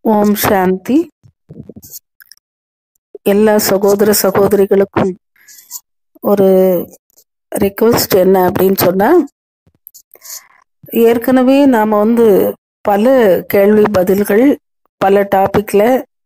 ஓம் சாந்தி எல்லா சகோதர சகோதரிகளுக்கும் ஒரு ரிக்வெஸ்ட் என்ன அப்படின்னு சொன்னா ஏற்கனவே நாம வந்து பல கேள்வி பதில்கள் பல டாபிக்ல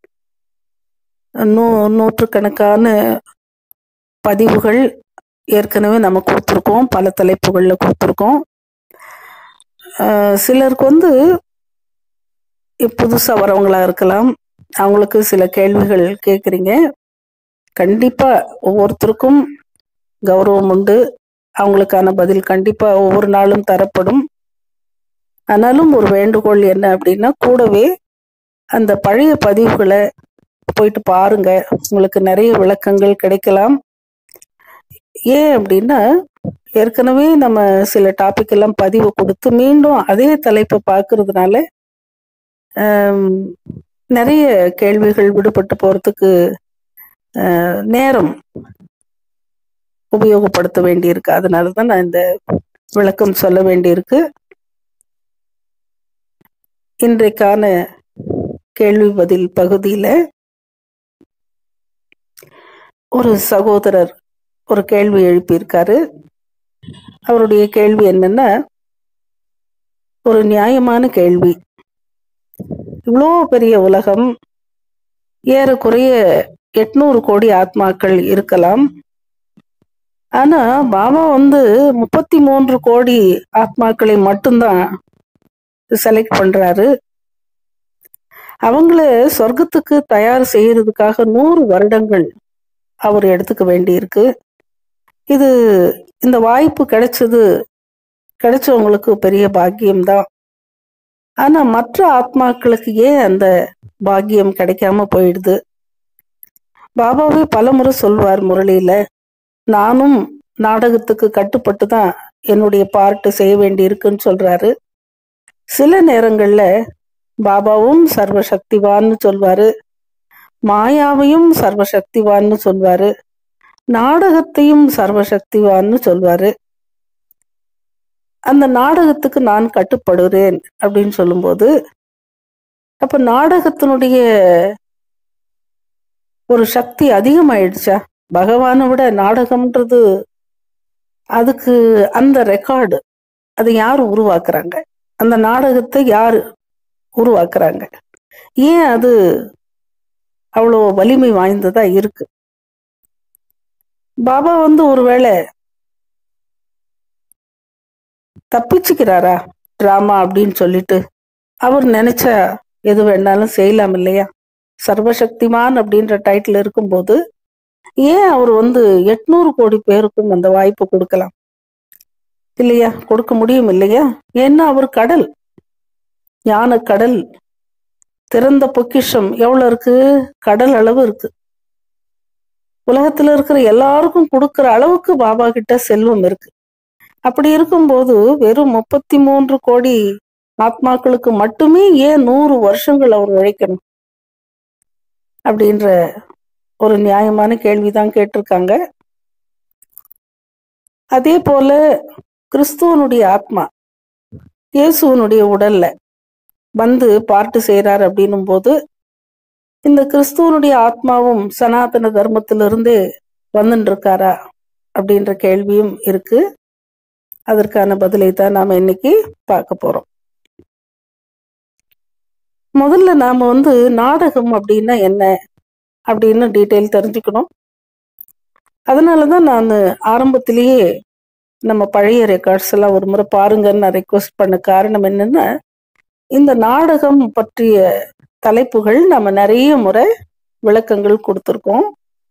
நூ நூற்றுக்கணக்கான பதிவுகள் ஏற்கனவே நம்ம கொடுத்துருக்கோம் பல தலைப்புகள்ல கொடுத்துருக்கோம் ஆஹ் சிலருக்கு வந்து புதுசா வரவங்களா இருக்கலாம் அவங்களுக்கு சில கேள்விகள் கேட்குறீங்க கண்டிப்பா ஒவ்வொருத்தருக்கும் கௌரவம் உண்டு அவங்களுக்கான பதில் கண்டிப்பா ஒவ்வொரு நாளும் தரப்படும் ஆனாலும் ஒரு வேண்டுகோள் என்ன அப்படின்னா கூடவே அந்த பழைய பதிவுகளை போயிட்டு பாருங்க உங்களுக்கு நிறைய விளக்கங்கள் கிடைக்கலாம் ஏன் அப்படின்னா ஏற்கனவே நம்ம சில டாபிக் எல்லாம் பதிவு கொடுத்து மீண்டும் அதே தலைப்பை பார்க்கறதுனால ஆம், நிறைய கேள்விகள் விடுபட்டு போறதுக்கு ஆஹ், நேரம் உபயோகப்படுத்த வேண்டியிருக்கு அதனால தான் நான் இந்த விளக்கம் சொல்ல வேண்டியிருக்கு இன்றைக்கான கேள்வி பதில் பகுதியில ஒரு சகோதரர் ஒரு கேள்வி எழுப்பியிருக்காரு அவருடைய கேள்வி என்னன்னா ஒரு நியாயமான கேள்வி இவ்வளோ பெரிய உலகம் ஏறக்குறைய எட்நூறு கோடி ஆத்மாக்கள் இருக்கலாம் ஆனா பாபா வந்து முப்பத்தி மூன்று கோடி ஆத்மாக்களை மட்டும்தான் செலக்ட் பண்றாரு அவங்கள சொர்க்கத்துக்கு தயார் செய்யறதுக்காக நூறு வருடங்கள் அவர் எடுத்துக்க வேண்டியிருக்கு இது இந்த வாய்ப்பு கிடைச்சது கிடைச்சவங்களுக்கு பெரிய பாக்கியம்தான் ஆனா மற்ற ஆத்மாக்களுக்கு ஏன் அந்த பாக்கியம் கிடைக்காம போயிடுது பாபாவே பலமுறை சொல்வார் முரளியில நானும் நாடகத்துக்கு கட்டுப்பட்டு தான் என்னுடைய பார்ட்டு செய்ய வேண்டி இருக்குன்னு சொல்றாரு சில நேரங்கள்ல பாபாவும் சர்வசக்திவான்னு சொல்வாரு மாயாவையும் சர்வசக்திவான்னு சொல்வாரு நாடகத்தையும் சர்வசக்திவான்னு சொல்வாரு அந்த நாடகத்துக்கு நான் கட்டுப்படுகிறேன் அப்படின்னு சொல்லும்போது அப்ப நாடகத்தினுடைய ஒரு சக்தி அதிகமாயிடுச்சா பகவானை விட நாடகம்ன்றது அதுக்கு அந்த ரெக்கார்டு அதை யார் உருவாக்குறாங்க அந்த நாடகத்தை யார் உருவாக்குறாங்க ஏன் அது அவ்வளோ வலிமை வாய்ந்ததா இருக்கு பாபா வந்து ஒருவேளை தப்பிச்சுக்கிறாரா டிராமா அப்படின்னு சொல்லிட்டு அவர் நினைச்சா எது வேணாலும் செய்யலாம் இல்லையா சர்வசக்திமான் அப்படின்ற டைட்டில் இருக்கும்போது ஏன் அவர் வந்து எட்நூறு கோடி பேருக்கும் அந்த வாய்ப்பு கொடுக்கலாம் இல்லையா கொடுக்க முடியும் இல்லையா ஏன்னா அவர் கடல் ஞான கடல் திறந்த பொக்கிஷம் எவ்வளவு இருக்கு கடல் அளவு இருக்கு உலகத்துல இருக்கிற எல்லாருக்கும் கொடுக்கிற அளவுக்கு பாபா கிட்ட செல்வம் இருக்கு அப்படி இருக்கும்போது வெறும் முப்பத்தி மூன்று கோடி ஆத்மாக்களுக்கு மட்டுமே ஏன் நூறு வருஷங்கள் அவர் உழைக்கணும் அப்படின்ற ஒரு நியாயமான கேள்விதான் கேட்டிருக்காங்க அதே போல கிறிஸ்துவனுடைய ஆத்மா இயேசுவனுடைய உடல்ல வந்து பார்ட்டு செய்யறார் அப்படின்னும் போது இந்த கிறிஸ்துவனுடைய ஆத்மாவும் சனாதன தர்மத்திலிருந்தே வந்துட்டு இருக்காரா அப்படின்ற கேள்வியும் இருக்கு அதற்கான பதிலை தான் நாம இன்னைக்கு பார்க்க போறோம் முதல்ல நாம வந்து நாடகம் அப்படின்னா என்ன அப்படின்னு டீட்டெயில் தெரிஞ்சுக்கணும் அதனாலதான் நான் ஆரம்பத்திலேயே நம்ம பழைய ரெக்கார்ட்ஸ் எல்லாம் ஒரு முறை பாருங்கன்னு நான் ரெக்வஸ்ட் பண்ண காரணம் என்னன்னா இந்த நாடகம் பற்றிய தலைப்புகள் நம்ம நிறைய முறை விளக்கங்கள் கொடுத்துருக்கோம்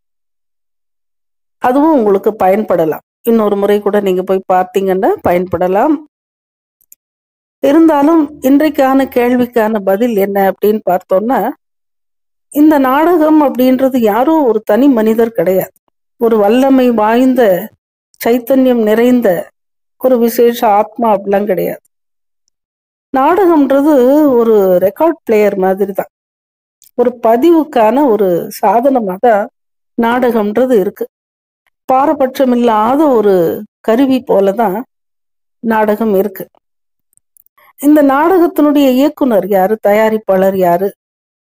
அதுவும் உங்களுக்கு பயன்படலாம் இன்னொரு முறை கூட நீங்க போய் பார்த்தீங்கன்னா பயன்படலாம் இருந்தாலும் இன்றைக்கான கேள்விக்கான பதில் என்ன அப்படின்னு பார்த்தோம்னா இந்த நாடகம் அப்படின்றது யாரோ ஒரு தனி மனிதர் கிடையாது ஒரு வல்லமை வாய்ந்த சைத்தன்யம் நிறைந்த ஒரு விசேஷ ஆத்மா அப்படிலாம் கிடையாது நாடகம்ன்றது ஒரு ரெக்கார்ட் பிளேயர் மாதிரி தான் ஒரு பதிவுக்கான ஒரு சாதனமாக தான் நாடகம்ன்றது இருக்கு பாரபட்சம் இல்லாத ஒரு கருவி போலதான் நாடகம் இருக்கு இந்த நாடகத்தினுடைய இயக்குனர் யாரு தயாரிப்பாளர் யாரு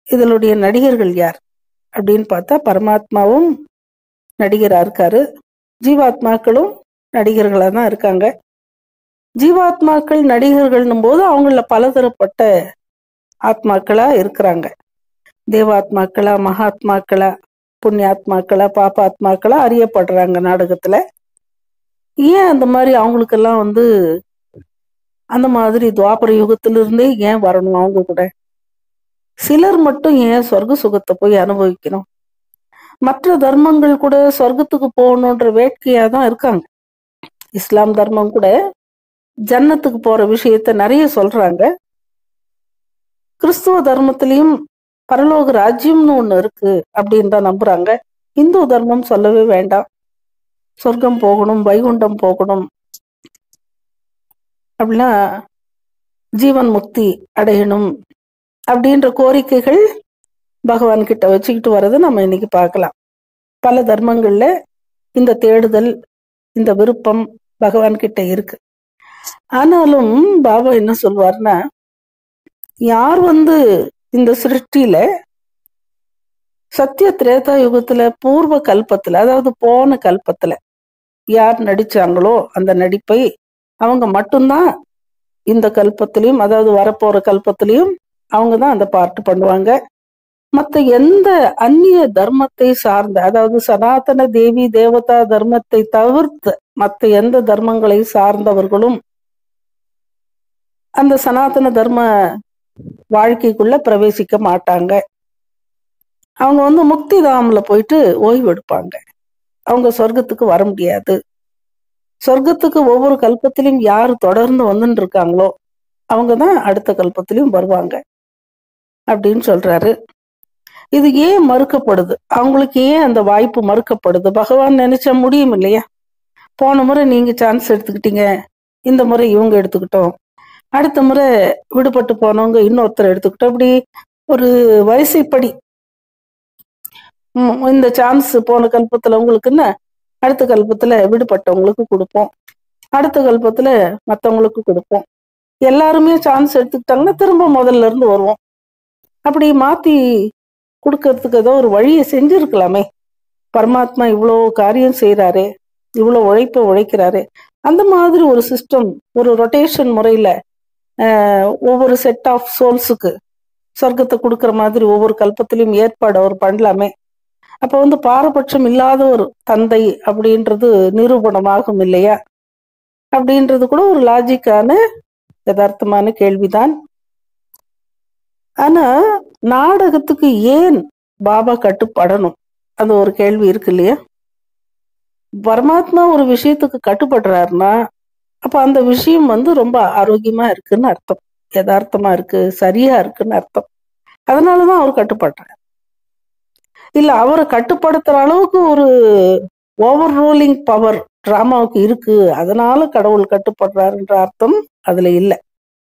இதனுடைய நடிகர்கள் யார் அப்படின்னு பார்த்தா பரமாத்மாவும் நடிகரா இருக்காரு ஜீவாத்மாக்களும் நடிகர்களா தான் இருக்காங்க ஜீவாத்மாக்கள் நடிகர்கள்னும் போது அவங்கள பலதரப்பட்ட ஆத்மாக்களா இருக்கிறாங்க தேவாத்மாக்களா மகாத்மாக்களா புண்ணியாத்மாக்களா பாப்பாத்மாக்களா அறியப்படுறாங்க நாடகத்துல ஏன் அந்த மாதிரி அவங்களுக்கெல்லாம் வந்து அந்த மாதிரி துவாபர யுகத்திலிருந்தே ஏன் வரணும் அவங்க கூட சிலர் மட்டும் ஏன் சொர்க்க சுகத்தை போய் அனுபவிக்கணும் மற்ற தர்மங்கள் கூட சொர்க்கத்துக்கு போகணுன்ற வேட்கையா தான் இருக்காங்க இஸ்லாம் தர்மம் கூட ஜன்னத்துக்கு போற விஷயத்த நிறைய சொல்றாங்க கிறிஸ்துவ தர்மத்திலையும் பரலோக ராஜ்யம்னு ஒண்ணு இருக்கு அப்படின்னு தான் நம்புறாங்க இந்து தர்மம் சொல்லவே வேண்டாம் சொர்க்கம் போகணும் வைகுண்டம் போகணும் அப்படின்னா ஜீவன் முக்தி அடையணும் அப்படின்ற கோரிக்கைகள் பகவான் கிட்ட வச்சுக்கிட்டு வர்றதை நம்ம இன்னைக்கு பார்க்கலாம் பல தர்மங்கள்ல இந்த தேடுதல் இந்த விருப்பம் பகவான் கிட்ட இருக்கு ஆனாலும் பாபா என்ன சொல்வார்னா யார் வந்து இந்த சிருஷ்டியில சத்திய திரேதா யுகத்துல பூர்வ கல்பத்துல அதாவது போன கல்பத்துல யார் நடிச்சாங்களோ அந்த நடிப்பை அவங்க மட்டும்தான் இந்த கல்பத்திலையும் அதாவது வரப்போற கல்பத்திலையும் அவங்க தான் அந்த பார்ட் பண்ணுவாங்க மத்த எந்த அந்நிய தர்மத்தை சார்ந்த அதாவது சனாதன தேவி தேவதா தர்மத்தை தவிர்த்து மத்த எந்த தர்மங்களை சார்ந்தவர்களும் அந்த சனாதன தர்ம வாழ்க்கைக்குள்ள பிரவேசிக்க மாட்டாங்க அவங்க வந்து முக்தி தாமில் போயிட்டு ஓய்வு எடுப்பாங்க அவங்க சொர்க்கத்துக்கு வர முடியாது சொர்க்கத்துக்கு ஒவ்வொரு கல்பத்திலையும் யார் தொடர்ந்து வந்துட்டு இருக்காங்களோ அவங்க தான் அடுத்த கல்பத்திலையும் வருவாங்க அப்படின்னு சொல்றாரு இது ஏன் மறுக்கப்படுது அவங்களுக்கு ஏன் அந்த வாய்ப்பு மறுக்கப்படுது பகவான் நினைச்சா முடியும் இல்லையா போன முறை நீங்க சான்ஸ் எடுத்துக்கிட்டீங்க இந்த முறை இவங்க எடுத்துக்கிட்டோம் அடுத்த முறை விடுபட்டு போனவங்க இன்னொருத்தர் எடுத்துக்கிட்டோம் இப்படி ஒரு வரிசைப்படி ம், இந்த சான்ஸ் போன கல்பத்துல உங்களுக்குன்னா அடுத்த கல்பத்துல விடுபட்டவங்களுக்கு கொடுப்போம் அடுத்த கல்பத்துல மத்தவங்களுக்கு கொடுப்போம் எல்லாருமே சான்ஸ் எடுத்துக்கிட்டாங்கன்னா திரும்ப முதல்ல இருந்து வருவோம் அப்படி மாத்தி கொடுக்கறதுக்கு ஏதோ ஒரு வழியை செஞ்சிருக்கலாமே பரமாத்மா இவ்வளோ காரியம் செய்றாரே இவ்வளோ உழைப்ப உழைக்கிறாரு அந்த மாதிரி ஒரு சிஸ்டம் ஒரு ரொட்டேஷன் முறையில ஆஹ், ஒவ்வொரு செட் ஆஃப் சோல்ஸுக்கு சொர்க்கத்தை கொடுக்குற மாதிரி ஒவ்வொரு கல்பத்திலையும் ஏற்பாடு அவர் பண்ணலாமே அப்ப வந்து பாரபட்சம் இல்லாத ஒரு தந்தை அப்படின்றது நிரூபணமாகும் இல்லையா அப்படின்றது கூட ஒரு லாஜிக்கான யதார்த்தமான கேள்விதான் ஆனா நாடகத்துக்கு ஏன் பாபா கட்டுப்படணும் அந்த ஒரு கேள்வி இருக்கு இல்லையா பரமாத்மா ஒரு விஷயத்துக்கு கட்டுப்படுறாருன்னா அப்ப அந்த விஷயம் வந்து ரொம்ப ஆரோக்கியமா இருக்குன்னு அர்த்தம் யதார்த்தமா இருக்கு சரியா இருக்குன்னு அர்த்தம் அதனாலதான் அவர் கட்டுப்படுறார் இல்ல அவரை கட்டுப்படுத்துற அளவுக்கு ஒரு ஓவர் ரூலிங் பவர் டிராமாவுக்கு இருக்கு அதனால கடவுள் கட்டுப்படுறாருன்ற அர்த்தம் அதுல இல்ல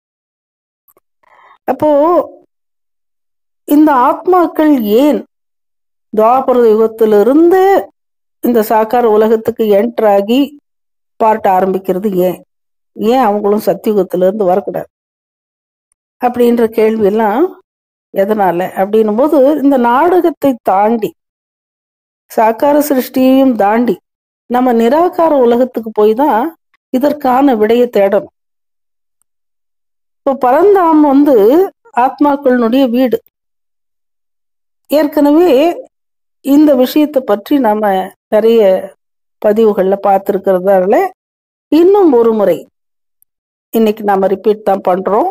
அப்போ இந்த ஆத்மாக்கள் ஏன் துவாபர யுகத்திலிருந்து இந்த சாக்கார உலகத்துக்கு என்டர் ஆகி பார்ட் ஆரம்பிக்கிறது ஏன் ஏன் அவங்களும் சத்தியுகத்துல இருந்து வரக்கூடாது அப்படின்ற கேள்வி எல்லாம் எதனால அப்படின்னும் போது இந்த நாடகத்தை தாண்டி சாக்கார சிருஷ்டியையும் தாண்டி நம்ம நிராகார உலகத்துக்கு போய் தான் இதற்கான விடையை தேடணும் இப்போ பரந்தாம் வந்து ஆத்மாக்களினுடைய வீடு ஏற்கனவே இந்த விஷயத்தை பற்றி நாம நிறைய பதிவுகள்ல பார்த்துருக்கிறதால இன்னும் ஒரு முறை இன்னைக்கு நாம ரிப்பீட் தான் பண்றோம்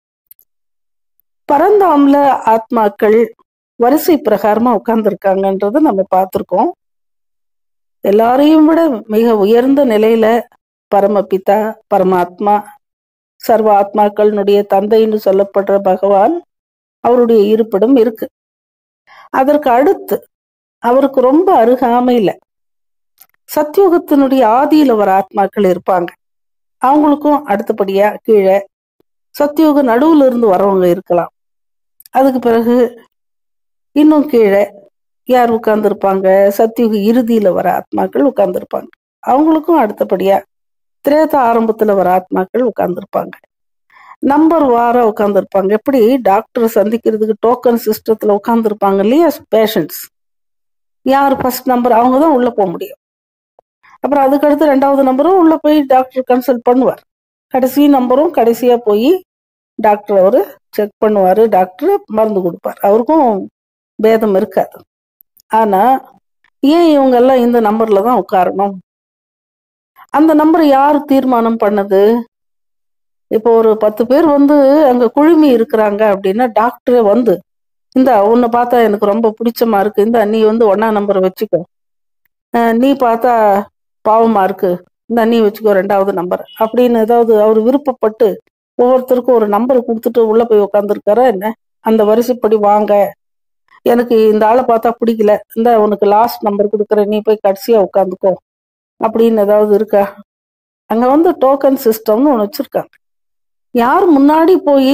பரந்தாம்ல ஆத்மாக்கள் வரிசை பிரகாரமா உட்கார்ந்துருக்காங்கன்றத நம்ம பார்த்துருக்கோம் எல்லாரையும் விட மிக உயர்ந்த நிலையில பரமபிதா பரமாத்மா சர்வ ஆத்மாக்களினுடைய தந்தைன்னு சொல்லப்படுற பகவான் அவருடைய இருப்பிடம் இருக்கு அதற்கு அடுத்து அவருக்கு ரொம்ப அருகாமையில சத்யோகத்தினுடைய ஆதியில வர ஆத்மாக்கள் இருப்பாங்க அவங்களுக்கும் அடுத்தபடியா கீழே சத்யோக நடுவுல இருந்து வரவங்க இருக்கலாம் அதுக்கு பிறகு இன்னும் கீழே யார் உட்கார்ந்துருப்பாங்க சத்யுக இறுதியில வர ஆத்மாக்கள் உட்கார்ந்துருப்பாங்க அவங்களுக்கும் அடுத்தபடியா திரேத ஆரம்பத்துல வர ஆத்மாக்கள் உட்கார்ந்துருப்பாங்க நம்பர் வார உட்காந்துருப்பாங்க எப்படி டாக்டர் சந்திக்கிறதுக்கு டோக்கன் சிஸ்டத்துல உட்காந்துருப்பாங்க இல்லையா பேஷண்ட்ஸ் யார் ஃபர்ஸ்ட் நம்பர் அவங்க தான் உள்ள போக முடியும் அப்புறம் அதுக்கடுத்து ரெண்டாவது நம்பரும் உள்ள போய் டாக்டர் கன்சல்ட் பண்ணுவார் கடைசி நம்பரும் கடைசியா போய் டாக்டர் அவரு செக் பண்ணுவாரு டாக்டர் மருந்து கொடுப்பார் அவருக்கும் பேதம் இருக்காது ஆனா ஏன் இவங்க எல்லாம் இந்த நம்பர்ல தான் உட்காரணும் அந்த நம்பர் யார் தீர்மானம் பண்ணது இப்போ ஒரு பத்து பேர் வந்து அங்க குழுமி இருக்கிறாங்க அப்படின்னா டாக்டரே வந்து இந்த உன்னை பார்த்தா எனக்கு ரொம்ப பிடிச்சமா இருக்கு இந்த நீ வந்து ஒன்னா நம்பர் வச்சுக்கோ அஹ் நீ பார்த்தா பாவமா இருக்கு இந்த நீ வச்சுக்கோ ரெண்டாவது நம்பர் அப்படின்னு ஏதாவது அவர் விருப்பப்பட்டு ஒவ்வொருத்தருக்கும் ஒரு நம்பர் கொடுத்துட்டு உள்ள போய் உட்காந்துருக்காரா என்ன அந்த வரிசைப்படி வாங்க எனக்கு இந்த ஆளை பார்த்தா பிடிக்கல இந்த உனக்கு லாஸ்ட் நம்பர் கொடுக்குறேன் நீ போய் கடைசியா உட்காந்துக்கோ அப்படின்னு ஏதாவது இருக்கா அங்க வந்து டோக்கன் சிஸ்டம்னு ஒன்று வச்சிருக்காங்க யார் முன்னாடி போய்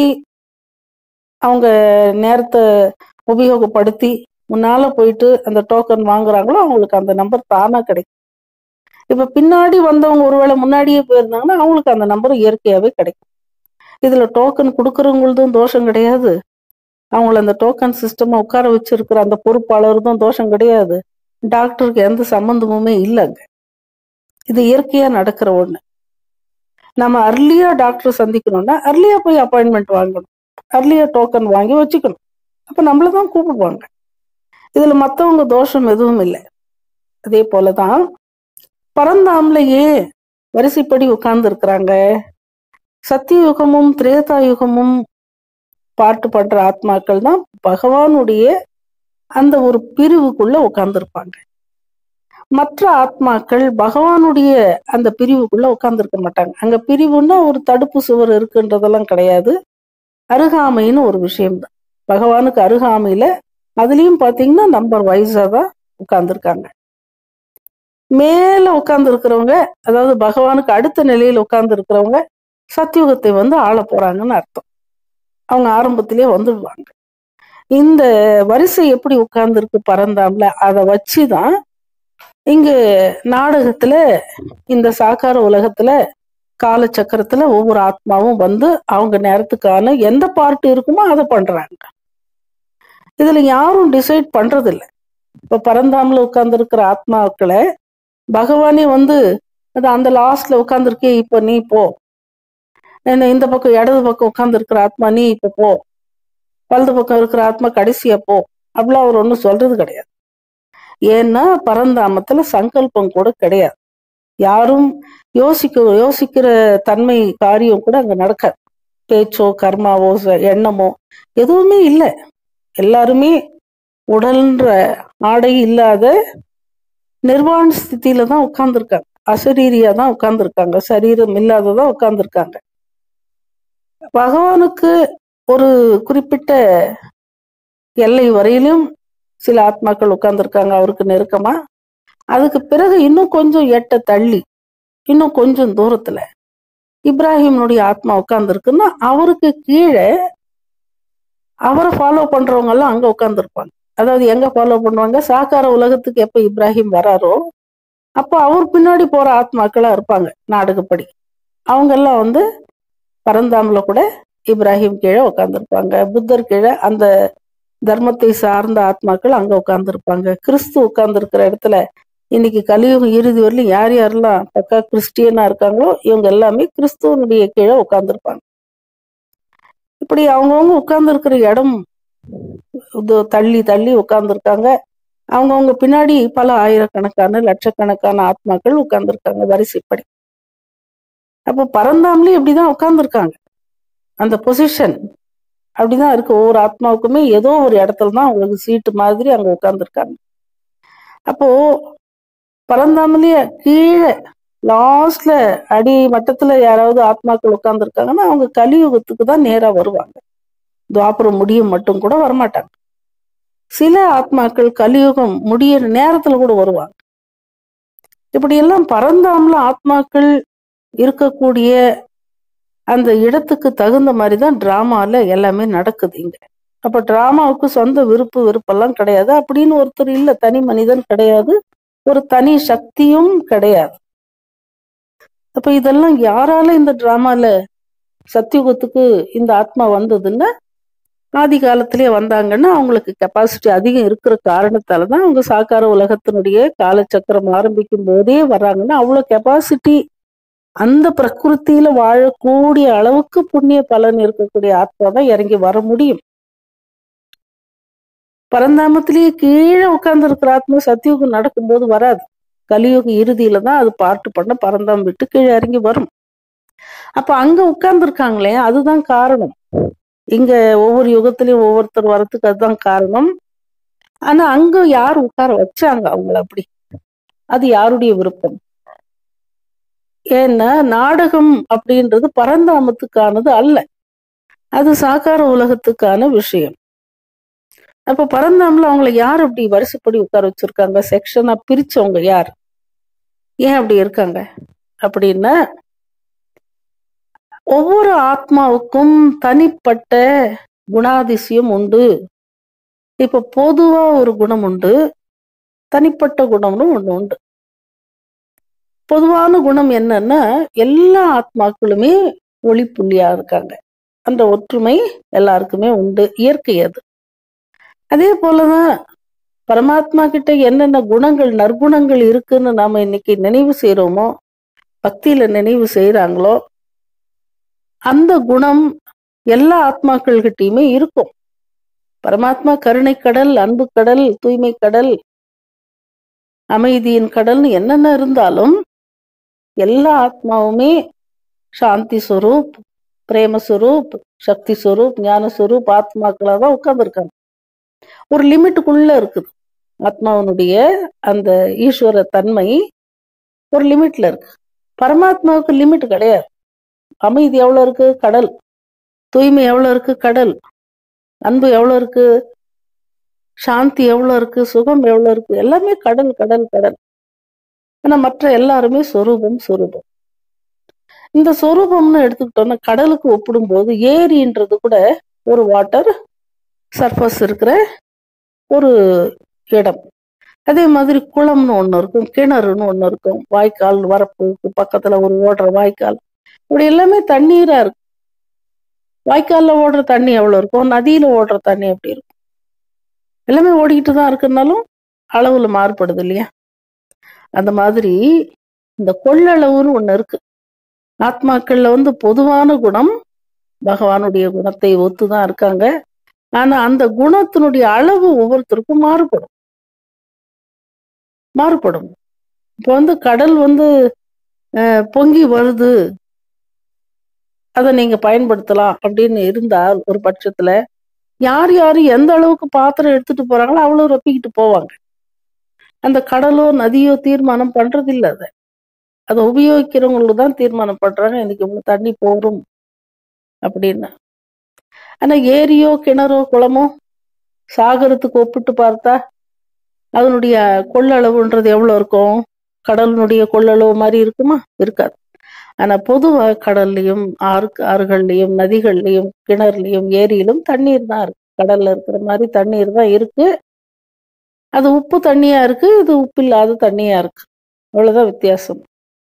அவங்க நேரத்தை உபயோகப்படுத்தி முன்னால போயிட்டு அந்த டோக்கன் வாங்குறாங்களோ அவங்களுக்கு அந்த நம்பர் தானா கிடைக்கும் இப்ப பின்னாடி வந்தவங்க ஒருவேளை முன்னாடியே போயிருந்தாங்கன்னா அவங்களுக்கு அந்த நம்பர் இயற்கையாவே கிடைக்கும் இதுல டோக்கன் கொடுக்கறவங்களதும் தோஷம் கிடையாது அவங்கள அந்த டோக்கன் சிஸ்டம் உட்கார வச்சிருக்கிற அந்த பொறுப்பாளர்தும் தோஷம் கிடையாது டாக்டருக்கு எந்த சம்பந்தமுமே இல்லைங்க இது இயற்கையா நடக்கிற ஒண்ணு நம்ம அர்லியா டாக்டர் சந்திக்கணும்னா அர்லியா போய் அப்பாயின்மெண்ட் வாங்கணும் அர்லியா டோக்கன் வாங்கி வச்சுக்கணும் அப்ப நம்மள தான் கூப்பிடுவாங்க இதுல மத்தவங்க தோஷம் எதுவும் இல்லை அதே போலதான் பரந்தாமலையே வரிசைப்படி உட்கார்ந்து இருக்கிறாங்க சத்தியுகமும் திரேதா யுகமும் பாட்டு பண்ற ஆத்மாக்கள் தான் பகவானுடைய அந்த ஒரு பிரிவுக்குள்ள உட்கார்ந்துருப்பாங்க மற்ற ஆத்மாக்கள் பகவானுடைய அந்த பிரிவுக்குள்ள உட்கார்ந்துருக்க மாட்டாங்க அங்க பிரிவுன்னா ஒரு தடுப்பு சுவர் இருக்குன்றதெல்லாம் கிடையாது அருகாமைன்னு ஒரு விஷயம்தான் பகவானுக்கு அருகாமையில அதுலயும் பாத்தீங்கன்னா நம்பர் வைஸா தான் உட்கார்ந்துருக்காங்க மேல உட்கார்ந்து இருக்கிறவங்க அதாவது பகவானுக்கு அடுத்த நிலையில் உட்கார்ந்து இருக்கிறவங்க சத்தியுகத்தை வந்து ஆள போறாங்கன்னு அர்த்தம் அவங்க ஆரம்பத்திலேயே வந்துடுவாங்க இந்த வரிசை எப்படி உட்கார்ந்து இருக்கு பறந்தாம்ல அதை வச்சுதான் இங்கு நாடகத்துல இந்த சாக்கார உலகத்துல காலச்சக்கரத்துல ஒவ்வொரு ஆத்மாவும் வந்து அவங்க நேரத்துக்கான எந்த பார்ட் இருக்குமோ அதை பண்றாங்க இதுல யாரும் டிசைட் பண்றது இல்ல இப்ப பரந்தாமல உட்கார்ந்து இருக்கிற ஆத்மாக்களை பகவானே வந்து அது அந்த லாஸ்ட்ல உட்கார்ந்துருக்கே இப்ப நீ போ என்ன இந்த பக்கம் இடது பக்கம் உட்கார்ந்து இருக்கிற ஆத்மா நீ இப்ப போ வலது பக்கம் இருக்கிற ஆத்மா கடைசியா போ அப்படிலாம் அவர் ஒன்றும் சொல்றது கிடையாது ஏன்னா பரந்தாமத்துல சங்கல்பம் கூட கிடையாது யாரும் யோசிக்க யோசிக்கிற தன்மை காரியம் கூட அங்க நடக்காது பேச்சோ கர்மாவோ ச- எண்ணமோ எதுவுமே இல்லை எல்லாருமே உடல்ன்ற ஆடை இல்லாத நிர்வாண ஸ்திதியில தான் உட்கார்ந்துருக்காங்க அசரீரியா தான் உட்கார்ந்துருக்காங்க சரீரம் இல்லாததான் உட்கார்ந்துருக்காங்க பகவானுக்கு ஒரு குறிப்பிட்ட எல்லை வரையிலும் சில ஆத்மாக்கள் உட்கார்ந்துருக்காங்க அவருக்கு நெருக்கமா அதுக்கு பிறகு இன்னும் கொஞ்சம் எட்ட தள்ளி இன்னும் கொஞ்சம் தூரத்துல இப்ராஹிம்னுடைய ஆத்மா உட்கார்ந்துருக்குன்னா அவருக்கு கீழே அவரை ஃபாலோ பண்றவங்க எல்லாம் அங்க உட்கார்ந்துருப்பாங்க அதாவது எங்க ஃபாலோ பண்ணுவாங்க சாக்கார உலகத்துக்கு எப்ப இப்ராஹிம் வராரோ அப்போ அவர் பின்னாடி போற ஆத்மாக்களா இருப்பாங்க நாடகப்படி அவங்க எல்லாம் வந்து பரந்தாமல கூட இப்ராஹிம் கீழே உட்கார்ந்துருப்பாங்க புத்தர் கீழே அந்த தர்மத்தை சார்ந்த ஆத்மாக்கள் அங்க உட்கார்ந்துருப்பாங்க கிறிஸ்து உட்கார்ந்துருக்கிற இடத்துல இன்னைக்கு கலியுகம் இறுதி வரலும் யார் யாரெல்லாம் பக்கா கிறிஸ்டியனா இருக்காங்களோ இவங்க எல்லாமே கிறிஸ்துவனுடைய கீழே உட்கார்ந்துருப்பாங்க இப்படி அவங்கவுங்க உட்கார்ந்து இருக்கிற இடம் இது தள்ளி தள்ளி உட்கார்ந்துருக்காங்க அவங்கவுங்க பின்னாடி பல ஆயிரக்கணக்கான லட்சக்கணக்கான ஆத்மாக்கள் உட்கார்ந்துருக்காங்க வரிசைப்படி அப்போ பரந்தாமலே இப்படிதான் உட்கார்ந்துருக்காங்க அந்த பொசிஷன் அப்படிதான் இருக்கு ஒவ்வொரு ஆத்மாவுக்குமே ஏதோ ஒரு இடத்துல தான் அவங்களுக்கு சீட்டு மாதிரி அங்க உட்கார்ந்துருக்காங்க அப்போ பரந்தாமலேயே கீழே லாஸ்ட்ல அடி மட்டத்துல யாராவது ஆத்மாக்கள் உட்கார்ந்துருக்காங்கன்னா அவங்க கலியுகத்துக்கு தான் நேரா வருவாங்க துவாபரம் முடியும் மட்டும் கூட வரமாட்டாங்க சில ஆத்மாக்கள் கலியுகம் முடியிற நேரத்துல கூட வருவாங்க இப்படி எல்லாம் பரந்தாமல ஆத்மாக்கள் இருக்கக்கூடிய அந்த இடத்துக்கு தகுந்த மாதிரி தான் டிராமால எல்லாமே நடக்குது இங்க அப்ப டிராமாவுக்கு சொந்த விருப்பு வெறுப்பெல்லாம் கிடையாது அப்படின்னு ஒருத்தர் இல்ல தனி மனிதன் கிடையாது ஒரு தனி சக்தியும் கிடையாது அப்ப இதெல்லாம் யாரால இந்த டிராமால சத்தியுகத்துக்கு இந்த ஆத்மா வந்ததுன்னா ஆதி காலத்திலே வந்தாங்கன்னா அவங்களுக்கு கெப்பாசிட்டி அதிகம் இருக்கிற காரணத்தால தான் அவங்க சாக்கார உலகத்தினுடைய காலச்சக்கரம் ஆரம்பிக்கும் போதே வர்றாங்கன்னா அவ்வளோ கெப்பாசிட்டி அந்த பிரகிருத்தியில வாழக்கூடிய அளவுக்கு புண்ணிய பலன் இருக்கக்கூடிய ஆத்மா தான் இறங்கி வர முடியும் பரந்தாமத்திலேயே கீழே உட்கார்ந்து இருக்கிற ஆத்மா சத்தியுகம் நடக்கும்போது வராது கலியுக இறுதியில தான் அது பார்ட்டு பண்ண பரந்தாம் விட்டு கீழே இறங்கி வரும் அப்ப அங்க உட்கார்ந்து இருக்காங்களே அதுதான் காரணம் இங்க ஒவ்வொரு யுகத்திலயும் ஒவ்வொருத்தர் வரத்துக்கு அதுதான் காரணம் ஆனா அங்க யார் உட்கார வச்சாங்க அவங்கள அப்படி அது யாருடைய விருப்பம் ஏன்னா நாடகம் அப்படின்றது பரந்தாமத்துக்கானது அல்ல அது சாக்கார உலகத்துக்கான விஷயம் அப்ப பரந்தாமல அவங்கள யார் அப்படி வரிசைப்படி உட்கார வச்சிருக்காங்க செக்ஷனா பிரிச்சவங்க யார் ஏன் அப்படி இருக்காங்க அப்படின்னா ஒவ்வொரு ஆத்மாவுக்கும் தனிப்பட்ட குணாதிசயம் உண்டு இப்ப பொதுவா ஒரு குணம் உண்டு தனிப்பட்ட குணம்னு ஒண்ணு உண்டு பொதுவான குணம் என்னன்னா எல்லா ஆத்மாக்களுமே ஒளி புள்ளியா இருக்காங்க அந்த ஒற்றுமை எல்லாருக்குமே உண்டு இயற்கை அது அதே போலதான் பரமாத்மா கிட்ட என்னென்ன குணங்கள் நற்குணங்கள் இருக்குன்னு நாம இன்னைக்கு நினைவு செய்யறோமோ பக்தியில நினைவு செய்யறாங்களோ அந்த குணம் எல்லா ஆத்மாக்கள்கிட்டயுமே இருக்கும் பரமாத்மா கருணை கடல் அன்பு கடல் தூய்மை கடல் அமைதியின் கடல்னு என்னென்ன இருந்தாலும் எல்லா ஆத்மாவுமே சாந்தி ஸ்வரூப் பிரேம ஸ்வரூப் சக்தி ஸ்வரூப் ஞான ஸ்வரூப் ஆத்மாக்களாக தான் உட்கார்ந்துருக்காங்க ஒரு லிமிட்டுக்குள்ள இருக்குது ஆத்மாவனுடைய அந்த ஈஸ்வர தன்மை ஒரு லிமிட்ல இருக்கு பரமாத்மாவுக்கு லிமிட் கிடையாது அமைதி எவ்வளவு இருக்கு கடல் தூய்மை எவ்வளவு இருக்கு கடல் அன்பு எவ்வளவு இருக்கு சாந்தி எவ்வளவு இருக்கு சுகம் எவ்வளவு இருக்கு எல்லாமே கடல் கடல் கடல் ஆனா மற்ற எல்லாருமே சொரூபம் சொரூபம் இந்த சொரூபம்னு எடுத்துக்கிட்டோம்னா கடலுக்கு ஒப்பிடும்போது ஏரின்றது கூட ஒரு வாட்டர் சர்ஃபஸ் இருக்கிற ஒரு இடம் அதே மாதிரி குளம்னு ஒண்ணு இருக்கும் கிணறுன்னு ஒண்ணு இருக்கும் வாய்க்கால் வரப்புக்கு பக்கத்துல ஒரு ஓடுற வாய்க்கால் இப்படி எல்லாமே தண்ணீரா இருக்கும் வாய்க்கால்ல ஓடுற தண்ணி எவ்வளவு இருக்கும் நதியில ஓடுற தண்ணி எப்படி இருக்கும் எல்லாமே ஓடிக்கிட்டு தான் இருக்குன்னாலும் அளவுல மாறுபடுது இல்லையா அந்த மாதிரி இந்த கொள்ளளவுன்னு ஒண்ணு இருக்கு ஆத்மாக்கள்ல வந்து பொதுவான குணம் பகவானுடைய குணத்தை ஒத்துதான் இருக்காங்க ஆனா அந்த குணத்தினுடைய அளவு ஒவ்வொருத்தருக்கும் மாறுபடும் மாறுபடும் இப்போ வந்து கடல் வந்து அஹ், பொங்கி வருது அதை நீங்க பயன்படுத்தலாம் அப்படின்னு இருந்தால் ஒரு பட்சத்துல யார் யாரு எந்த அளவுக்கு பாத்திரம் எடுத்துட்டு போறாங்களோ அவ்வளவு ரொப்பிக்கிட்டு போவாங்க அந்த கடலோ நதியோ தீர்மானம் பண்றது இல்ல அதை அதை உபயோகிக்கிறவங்களுக்கு தான் தீர்மானம் பண்றாங்க இன்னைக்கு இவ்வளவு தண்ணி போகும் அப்படின்னு ஆனா ஏரியோ கிணறோ குளமோ சாகரத்துக்கு ஒப்பிட்டு பார்த்தா அதனுடைய கொள்ளளவுன்றது எவ்வளவு இருக்கும் கடலினுடைய கொள்ளளவு மாதிரி இருக்குமா இருக்காது ஆனா பொதுவா கடல்லையும் ஆறு ஆறுகள்லயும் நதிகள்லயும் கிணறுலயும் ஏரியிலும் தண்ணீர் தான் இருக்கு கடல்ல இருக்கிற மாதிரி தண்ணீர் தான் இருக்கு அது உப்பு தண்ணியா இருக்கு இது உப்பு இல்லாத தண்ணியா இருக்கு அவ்வளவுதான் வித்தியாசம்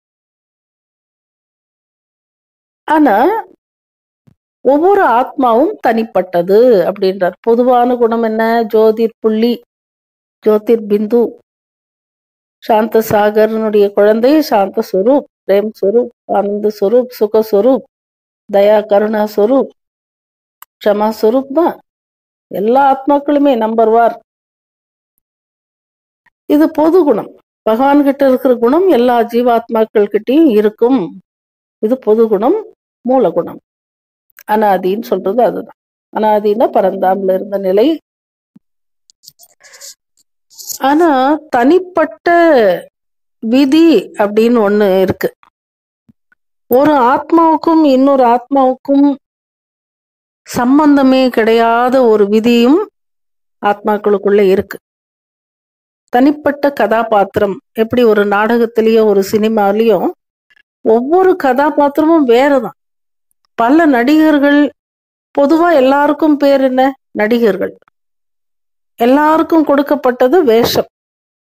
ஆனா ஒவ்வொரு ஆத்மாவும் தனிப்பட்டது அப்படின்றார் பொதுவான குணம் என்ன ஜோதிர் புள்ளி ஜோதிர் பிந்து சாந்த சாகரனுடைய குழந்தை சாந்த ஸ்வரூப் பிரேம் ஸ்வரூப் ஆனந்த ஸ்வரூப் சுக ஸ்வரூப் தயா கருணா ஸ்வரூப் க்ஷமா ஸ்வரூப் தான் எல்லா ஆத்மாக்களுமே நம்பர் வார் இது பொது குணம் பகவான் கிட்ட இருக்கிற குணம் எல்லா ஜீவாத்மாக்கள் கிட்டயும் இருக்கும் இது பொது குணம் மூல குணம் அனாதின்னு சொல்றது அதுதான் அனாதினா பரந்தாம்ல இருந்த நிலை ஆனா தனிப்பட்ட விதி அப்படின்னு ஒண்ணு இருக்கு ஒரு ஆத்மாவுக்கும் இன்னொரு ஆத்மாவுக்கும் சம்பந்தமே கிடையாத ஒரு விதியும் ஆத்மாக்களுக்குள்ள இருக்கு தனிப்பட்ட கதாபாத்திரம் எப்படி ஒரு நாடகத்திலயோ ஒரு சினிமாலயோ ஒவ்வொரு கதாபாத்திரமும் வேறதான் பல நடிகர்கள் பொதுவா எல்லாருக்கும் பேர் என்ன நடிகர்கள் எல்லாருக்கும் கொடுக்கப்பட்டது வேஷம்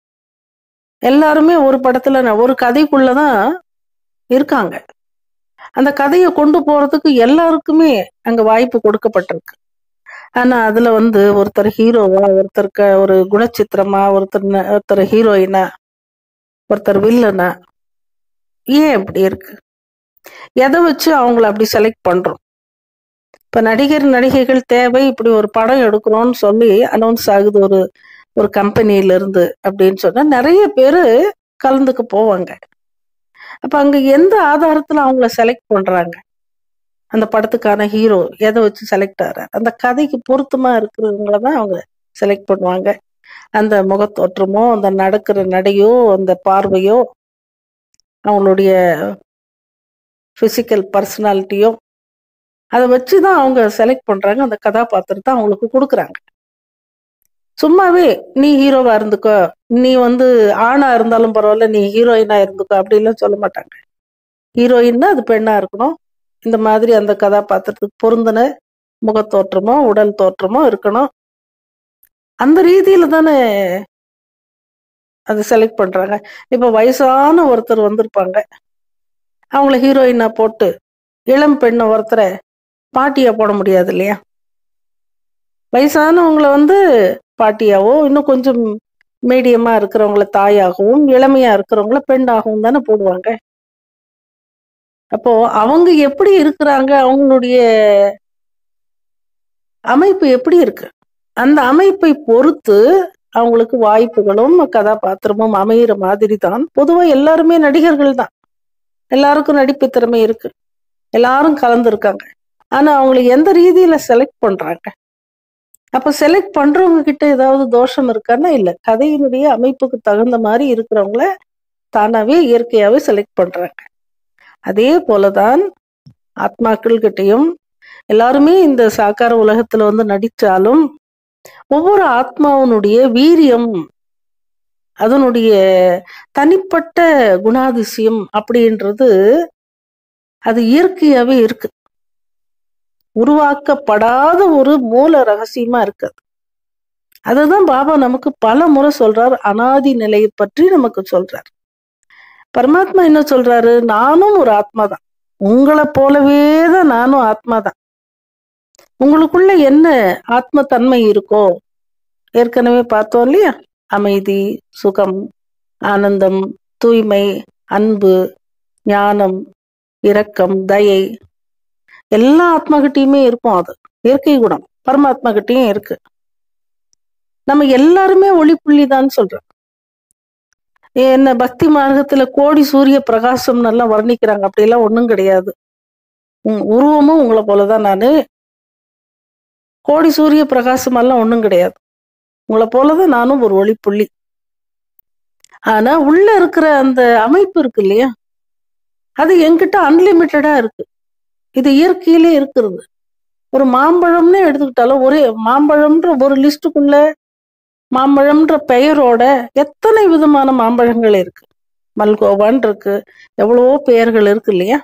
எல்லாருமே ஒரு படத்துல ந- ஒரு கதைக்குள்ளதான் இருக்காங்க அந்த கதையை கொண்டு போறதுக்கு எல்லாருக்குமே அங்க வாய்ப்பு கொடுக்கப்பட்டிருக்கு ஆனா அதுல வந்து ஒருத்தர் ஹீரோவா ஒருத்தருக்கு ஒரு குணச்சித்திரமா ஒருத்தர் ந- ஒருத்தர் ஹீரோயினா ஒருத்தர் வில்லனா ஏன் இப்படி இருக்கு எதை வச்சு அவங்கள அப்படி செலக்ட் பண்றோம் இப்ப நடிகர் நடிகைகள் தேவை இப்படி ஒரு படம் எடுக்கிறோம்னு சொல்லி அனௌன்ஸ் ஆகுது ஒரு ஒரு கம்பெனியில இருந்து அப்படின்னு சொன்னா நிறைய பேரு கலந்துக்க போவாங்க அப்ப அங்க எந்த ஆதாரத்துல அவங்கள செலக்ட் பண்றாங்க அந்த படத்துக்கான ஹீரோ எதை வச்சு செலக்ட் ஆகிறார் அந்த கதைக்கு பொருத்தமா இருக்கிறவங்கள தான் அவங்க செலக்ட் பண்ணுவாங்க அந்த முகத்தோற்றமோ அந்த நடக்கிற நடையோ அந்த பார்வையோ அவங்களுடைய பிசிக்கல் பர்சனாலிட்டியோ அதை வச்சு தான் அவங்க செலக்ட் பண்றாங்க அந்த கதாபாத்திரத்தை அவங்களுக்கு கொடுக்குறாங்க சும்மாவே நீ ஹீரோவா இருந்துக்கோ நீ வந்து ஆணா இருந்தாலும் பரவாயில்ல நீ ஹீரோயினா இருந்துக்கோ அப்படிலாம் சொல்ல மாட்டாங்க ஹீரோயின்னா அது பெண்ணா இருக்கணும் இந்த மாதிரி அந்த கதாபாத்திரத்துக்கு பொருந்தின முகத்தோற்றமோ உடல் தோற்றமோ இருக்கணும் அந்த ரீதியில தானே அது செலக்ட் பண்றாங்க இப்ப வயசான ஒருத்தர் வந்திருப்பாங்க அவங்கள ஹீரோயினா போட்டு இளம் பெண்ணை ஒருத்தரை பாட்டியா போட முடியாது இல்லையா வயசானவங்கள வந்து பாட்டியாவோ இன்னும் கொஞ்சம் மீடியமா இருக்கிறவங்கள தாயாகவும் இளமையா இருக்கிறவங்கள பெண்ணாகவும் தானே போடுவாங்க அப்போ அவங்க எப்படி இருக்கிறாங்க அவங்களுடைய அமைப்பு எப்படி இருக்கு அந்த அமைப்பை பொறுத்து அவங்களுக்கு வாய்ப்புகளும் கதாபாத்திரமும் அமையிற மாதிரி தான் பொதுவா எல்லாருமே நடிகர்கள் தான் எல்லாருக்கும் நடிப்பு திறமை இருக்கு எல்லாரும் கலந்துருக்காங்க ஆனா அவங்களை எந்த ரீதியில செலக்ட் பண்றாங்க அப்ப செலக்ட் பண்றவங்க கிட்ட ஏதாவது தோஷம் இருக்கான்னா இல்ல கதையினுடைய அமைப்புக்கு தகுந்த மாதிரி இருக்கிறவங்கள தானாவே இயற்கையாவே செலக்ட் பண்றாங்க அதே போலதான் ஆத்மாக்கள் கிட்டையும் எல்லாருமே இந்த சாக்கார உலகத்துல வந்து நடிச்சாலும் ஒவ்வொரு ஆத்மாவினுடைய வீரியம் அதனுடைய தனிப்பட்ட குணாதிசயம் அப்படின்றது அது இயற்கையாவே இருக்கு உருவாக்கப்படாத ஒரு மூல ரகசியமா இருக்கு அது. அதுதான் பாபா நமக்கு பல முறை சொல்றார் அனாதி நிலையை பற்றி நமக்கு சொல்றார் பரமாத்மா என்ன சொல்றாரு நானும் ஒரு ஆத்மா தான் உங்களை போலவே தான் நானும் ஆத்மா தான் உங்களுக்குள்ள என்ன ஆத்ம தன்மை இருக்கோ ஏற்கனவே பார்த்தோம் இல்லையா அமைதி சுகம் ஆனந்தம் தூய்மை அன்பு ஞானம் இரக்கம் தயை எல்லா ஆத்மா கிட்டயுமே இருக்கும் அது இயற்கை குணம் பரமாத்மா கிட்டயும் இருக்கு நம்ம எல்லாருமே ஒளி புள்ளி தான் சொல்றோம் என்ன பக்தி மார்க்கத்துல கோடி சூரிய பிரகாசம் நல்லா வர்ணிக்கிறாங்க அப்படியெல்லாம் ஒண்ணும் கிடையாது உம் உருவமும் உங்களை போலதான் நானு கோடி சூரிய பிரகாசம் எல்லாம் ஒண்ணும் கிடையாது உங்களை போலதான் நானும் ஒரு ஒளி புள்ளி ஆனா உள்ள இருக்கிற அந்த அமைப்பு இருக்கு இல்லையா அது என்கிட்ட அன்லிமிட்டடா இருக்கு இது இயற்கையிலே இருக்கிறது ஒரு மாம்பழம்னு எடுத்துக்கிட்டாலும் ஒரே மாம்பழம்ன்ற ஒரு லிஸ்டுக்குள்ள மாம்பழம்ன்ற பெயரோட எத்தனை விதமான மாம்பழங்கள் இருக்கு மல்கோவான் இருக்கு எவ்வளவோ பெயர்கள் இருக்கு இல்லையா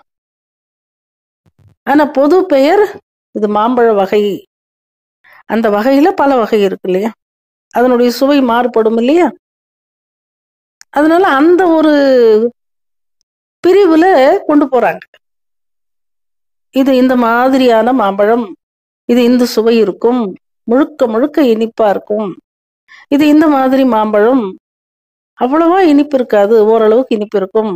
ஆனா பொது பெயர் இது மாம்பழ வகை அந்த வகையில பல வகை இருக்கு இல்லையா அதனுடைய சுவை மாறுபடும் இல்லையா அதனால அந்த ஒரு பிரிவுல கொண்டு போறாங்க இது இந்த மாதிரியான மாம்பழம் இது இந்த சுவை இருக்கும் முழுக்க முழுக்க இனிப்பா இருக்கும் இது இந்த மாதிரி மாம்பழம் அவ்வளவா இனிப்பு இருக்காது ஓரளவுக்கு இனிப்பு இருக்கும்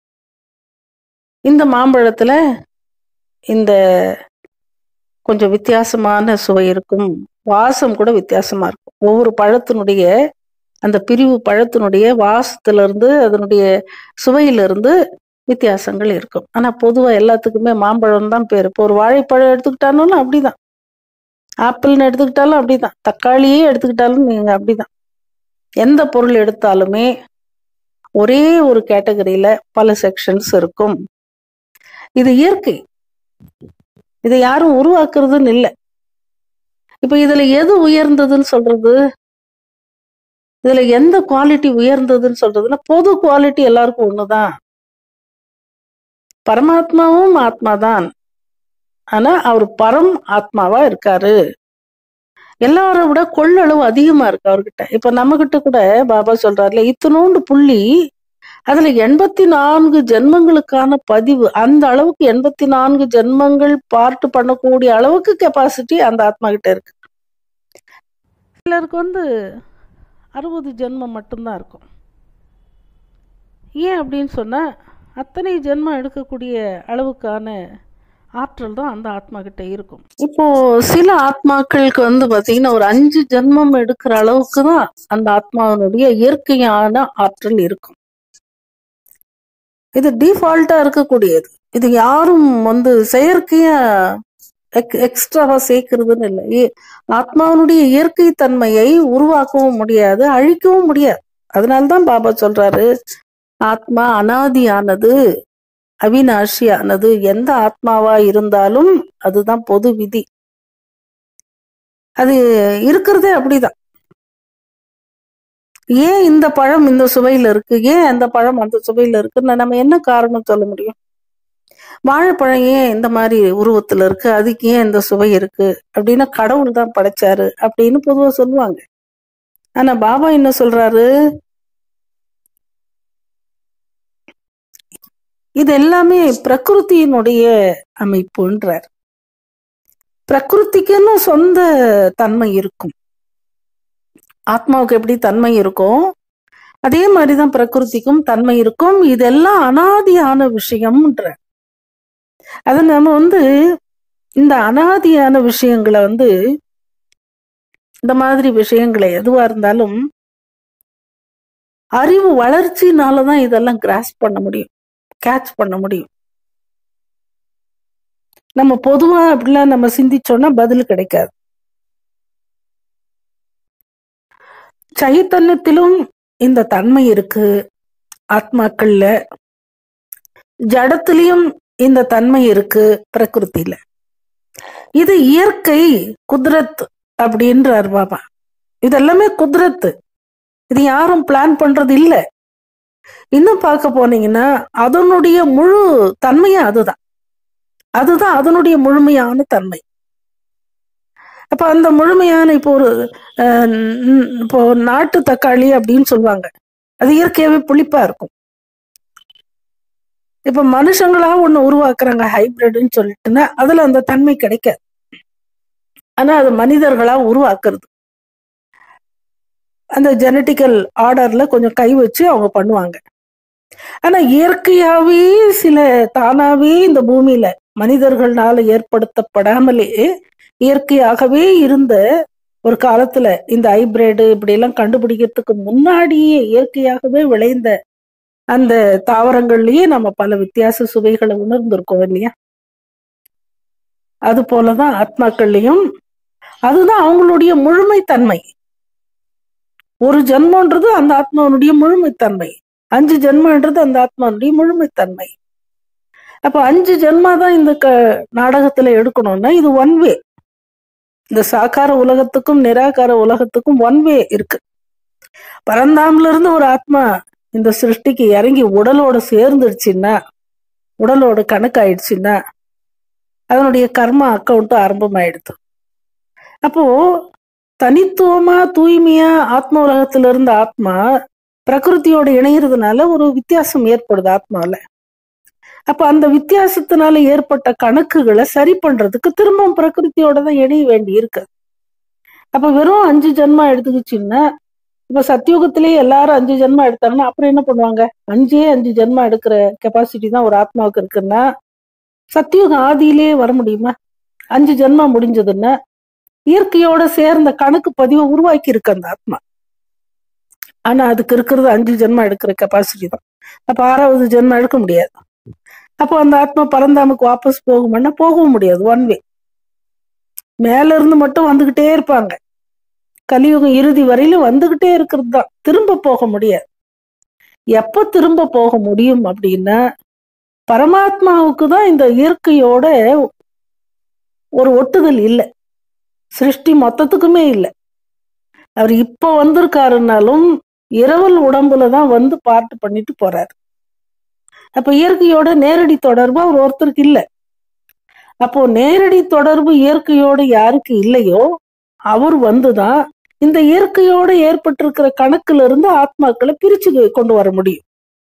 இந்த மாம்பழத்துல இந்த கொஞ்சம் வித்தியாசமான சுவை இருக்கும் வாசம் கூட வித்தியாசமா இருக்கும் ஒவ்வொரு பழத்தினுடைய அந்த பிரிவு பழத்தினுடைய வாசத்துல இருந்து அதனுடைய சுவையிலிருந்து வித்தியாசங்கள் இருக்கும் ஆனா பொதுவா எல்லாத்துக்குமே மாம்பழம் தான் பேர் இப்போ ஒரு வாழைப்பழம் எடுத்துக்கிட்டாலும் அப்படிதான் ஆப்பிள்னு எடுத்துக்கிட்டாலும் அப்படிதான் தக்காளியே எடுத்துக்கிட்டாலும் நீங்க அப்படிதான் எந்த பொருள் எடுத்தாலுமே ஒரே ஒரு கேட்டகரியில பல செக்ஷன்ஸ் இருக்கும் இது இயற்கை இதை யாரும் உருவாக்குறதுன்னு இல்லை இப்ப இதுல எது உயர்ந்ததுன்னு சொல்றது இதுல எந்த குவாலிட்டி உயர்ந்ததுன்னு சொல்றதுன்னா பொது குவாலிட்டி எல்லாருக்கும் ஒண்ணுதான் பரமாத்மாவும் ஆத்மாதான் ஆனா அவர் பரம் ஆத்மாவா இருக்காரு எல்லாரை விட கொள்ளளவு அதிகமா இருக்கு அவர்கிட்ட இப்ப நம்ம கிட்ட கூட பாபா சொல்றாருல இத்தனோண்டு புள்ளி அதுல எண்பத்தி நான்கு ஜென்மங்களுக்கான பதிவு அந்த அளவுக்கு எண்பத்தி நான்கு ஜென்மங்கள் பார்ட் பண்ணக்கூடிய அளவுக்கு கெப்பாசிட்டி அந்த ஆத்மா கிட்ட இருக்கு சிலருக்கு வந்து அறுபது ஜென்மம் மட்டும்தான் இருக்கும் ஏன் அப்படின்னு சொன்னா அத்தனை ஜென்மம் எடுக்கக்கூடிய அளவுக்கான ஆற்றல் தான் அந்த ஆத்மா கிட்ட இருக்கும் இப்போ சில ஆத்மாக்களுக்கு வந்து பாத்தீங்கன்னா ஒரு அஞ்சு ஜென்மம் எடுக்கிற அளவுக்கு தான் அந்த ஆத்மாவினுடைய இயற்கையான ஆற்றல் இருக்கும் இது டிஃபால்ட்டா இருக்கக்கூடியது இது யாரும் வந்து செயற்கையா எக்ஸ்ட்ராவா சேர்க்கறதுன்னு இல்லை ஏ- ஆத்மாவினுடைய இயற்கை தன்மையை உருவாக்கவும் முடியாது அழிக்கவும் முடியாது அதனால்தான் பாபா சொல்றாரு ஆத்மா அனாதியானது அவிநாஷியானது எந்த ஆத்மாவா இருந்தாலும் அதுதான் பொது விதி அது இருக்கிறதே அப்படிதான் ஏன் இந்த பழம் இந்த சுவையில இருக்கு ஏன் அந்த பழம் அந்த சுவையில இருக்குன்னு நம்ம என்ன காரணம் சொல்ல முடியும் வாழைப்பழம் ஏன் இந்த மாதிரி உருவத்துல இருக்கு அதுக்கு ஏன் இந்த சுவை இருக்கு அப்படின்னா கடவுள் தான் படைச்சாரு அப்படின்னு பொதுவா சொல்லுவாங்க ஆனா பாபா என்ன சொல்றாரு இது எல்லாமே பிரகிருத்தியினுடைய அமைப்புன்றார் பிரகிருதிக்குன்னு சொந்த தன்மை இருக்கும் ஆத்மாவுக்கு எப்படி தன்மை இருக்கும் அதே மாதிரிதான் பிரகிருதிக்கும் தன்மை இருக்கும் இதெல்லாம் அனாதியான விஷயம்ன்ற அத நம்ம வந்து இந்த அனாதியான விஷயங்களை வந்து இந்த மாதிரி விஷயங்களை எதுவா இருந்தாலும் அறிவு வளர்ச்சினாலதான் இதெல்லாம் கிராஸ் பண்ண முடியும் கேட்ச் பண்ண முடியும் நம்ம பொதுவா அப்படிலாம் நம்ம சிந்திச்சோம்னா பதில் கிடைக்காது சைத்தன்யத்திலும் இந்த தன்மை இருக்கு ஆத்மாக்கள்ல ஜடத்திலையும் இந்த தன்மை இருக்கு பிரகிருத்தில இது இயற்கை குதிரத் அப்படின்றார் பாபா இதெல்லாமே குதிரத்து இது யாரும் பிளான் பண்றது இல்ல இன்னும் பார்க்க போனீங்கன்னா அதனுடைய முழு தன்மையே அதுதான் அதுதான் அதனுடைய முழுமையான தன்மை அப்ப அந்த முழுமையான இப்போ ஒரு அஹ், ந- இப்போ நாட்டு தக்காளி அப்படின்னு சொல்லுவாங்க அது இயற்கையாவே புளிப்பா இருக்கும் இப்ப மனுஷங்களா ஒண்ணு உருவாக்குறாங்க ஹைபிரிட்னு சொல்லிட்டுன்னா அதுல அந்த தன்மை கிடைக்காது ஆனா அது மனிதர்களா உருவாக்குறது அந்த ஜெனட்டிக்கல் ஆர்டர்ல கொஞ்சம் கை வச்சு அவங்க பண்ணுவாங்க ஆனா இயற்கையாவே சில தானாவே இந்த பூமியில மனிதர்களால ஏற்படுத்தப்படாமலே இயற்கையாகவே இருந்த ஒரு காலத்துல இந்த ஹைபிரிட் இப்படி எல்லாம் கண்டுபிடிக்கிறதுக்கு முன்னாடியே இயற்கையாகவே விளைந்த அந்த தாவரங்கள்லயே நம்ம பல வித்தியாச சுவைகளை உணர்ந்திருக்கோம் இல்லையா அது போலதான் ஆத்மாக்கள்லயும் அதுதான் அவங்களுடைய முழுமைத்தன்மை ஒரு ஜென்மன்றது அந்த ஆத்மாவுடைய முழுமைத்தன்மை அஞ்சு ஜென்மன்றது அந்த ஆத்மாவுடைய முழுமைத்தன்மை அப்ப அஞ்சு ஜென்மா தான் இந்த க நாடகத்துல எடுக்கணும்னா இது ஒன் வே இந்த சாக்கார உலகத்துக்கும் நிராகார உலகத்துக்கும் ஒன் வே இருக்கு பரந்தாமில இருந்து ஒரு ஆத்மா இந்த சிருஷ்டிக்கு இறங்கி உடலோட சேர்ந்துடுச்சுன்னா உடலோட கணக்காயிடுச்சுன்னா அதனுடைய கர்மா அக்கௌண்ட் ஆரம்பமாயிடுது அப்போ தனித்துவமா தூய்மையா ஆத்ம உலகத்துல இருந்த ஆத்மா பிரகிருதியோட இணையறதுனால ஒரு வித்தியாசம் ஏற்படுது ஆத்மால அப்ப அந்த வித்தியாசத்தினால ஏற்பட்ட கணக்குகளை சரி பண்றதுக்கு திரும்பவும் பிரகிருதியோட தான் இணைய வேண்டி இருக்கு அப்ப வெறும் அஞ்சு ஜென்மா எடுத்துக்கிச்சுன்னா இப்ப சத்தியுகத்திலேயே எல்லாரும் அஞ்சு ஜென்மா எடுத்தாங்கன்னா அப்புறம் என்ன பண்ணுவாங்க அஞ்சே அஞ்சு ஜென்மா எடுக்கிற கெப்பாசிட்டி தான் ஒரு ஆத்மாவுக்கு இருக்குன்னா சத்தியுகம் ஆதியிலேயே வர முடியுமா அஞ்சு ஜென்மா முடிஞ்சதுன்னா இயற்கையோட சேர்ந்த கணக்கு பதிவை உருவாக்கி இருக்கு அந்த ஆத்மா ஆனா அதுக்கு இருக்கிறது அஞ்சு ஜென்மா எடுக்கிற கெப்பாசிட்டி தான் அப்ப ஆறாவது ஜென்மா எடுக்க முடியாது அப்போ அந்த ஆத்மா பரந்தாமுக்கு வாபஸ் போகுமான்னா போகவும் முடியாது ஒன் வே மேல இருந்து மட்டும் வந்துகிட்டே இருப்பாங்க கலியுகம் இறுதி வரையிலும் வந்துகிட்டே இருக்கிறது தான் திரும்ப போக முடியாது எப்ப திரும்ப போக முடியும் அப்படின்னா பரமாத்மாவுக்கு தான் இந்த இயற்கையோட ஒரு ஒட்டுதல் இல்லை சிருஷ்டி மொத்தத்துக்குமே இல்லை அவர் இப்ப வந்திருக்காருனாலும் இரவல் உடம்புல தான் வந்து பார்ட் பண்ணிட்டு போறாரு அப்ப இயற்கையோட நேரடி தொடர்பு அவர் ஒருத்தருக்கு இல்லை அப்போ நேரடி தொடர்பு இயற்கையோட யாருக்கு இல்லையோ அவர் வந்துதான் இந்த இயற்கையோட ஏற்பட்டிருக்கிற கணக்குல இருந்து ஆத்மாக்களை பிரிச்சு கொண்டு வர முடியும்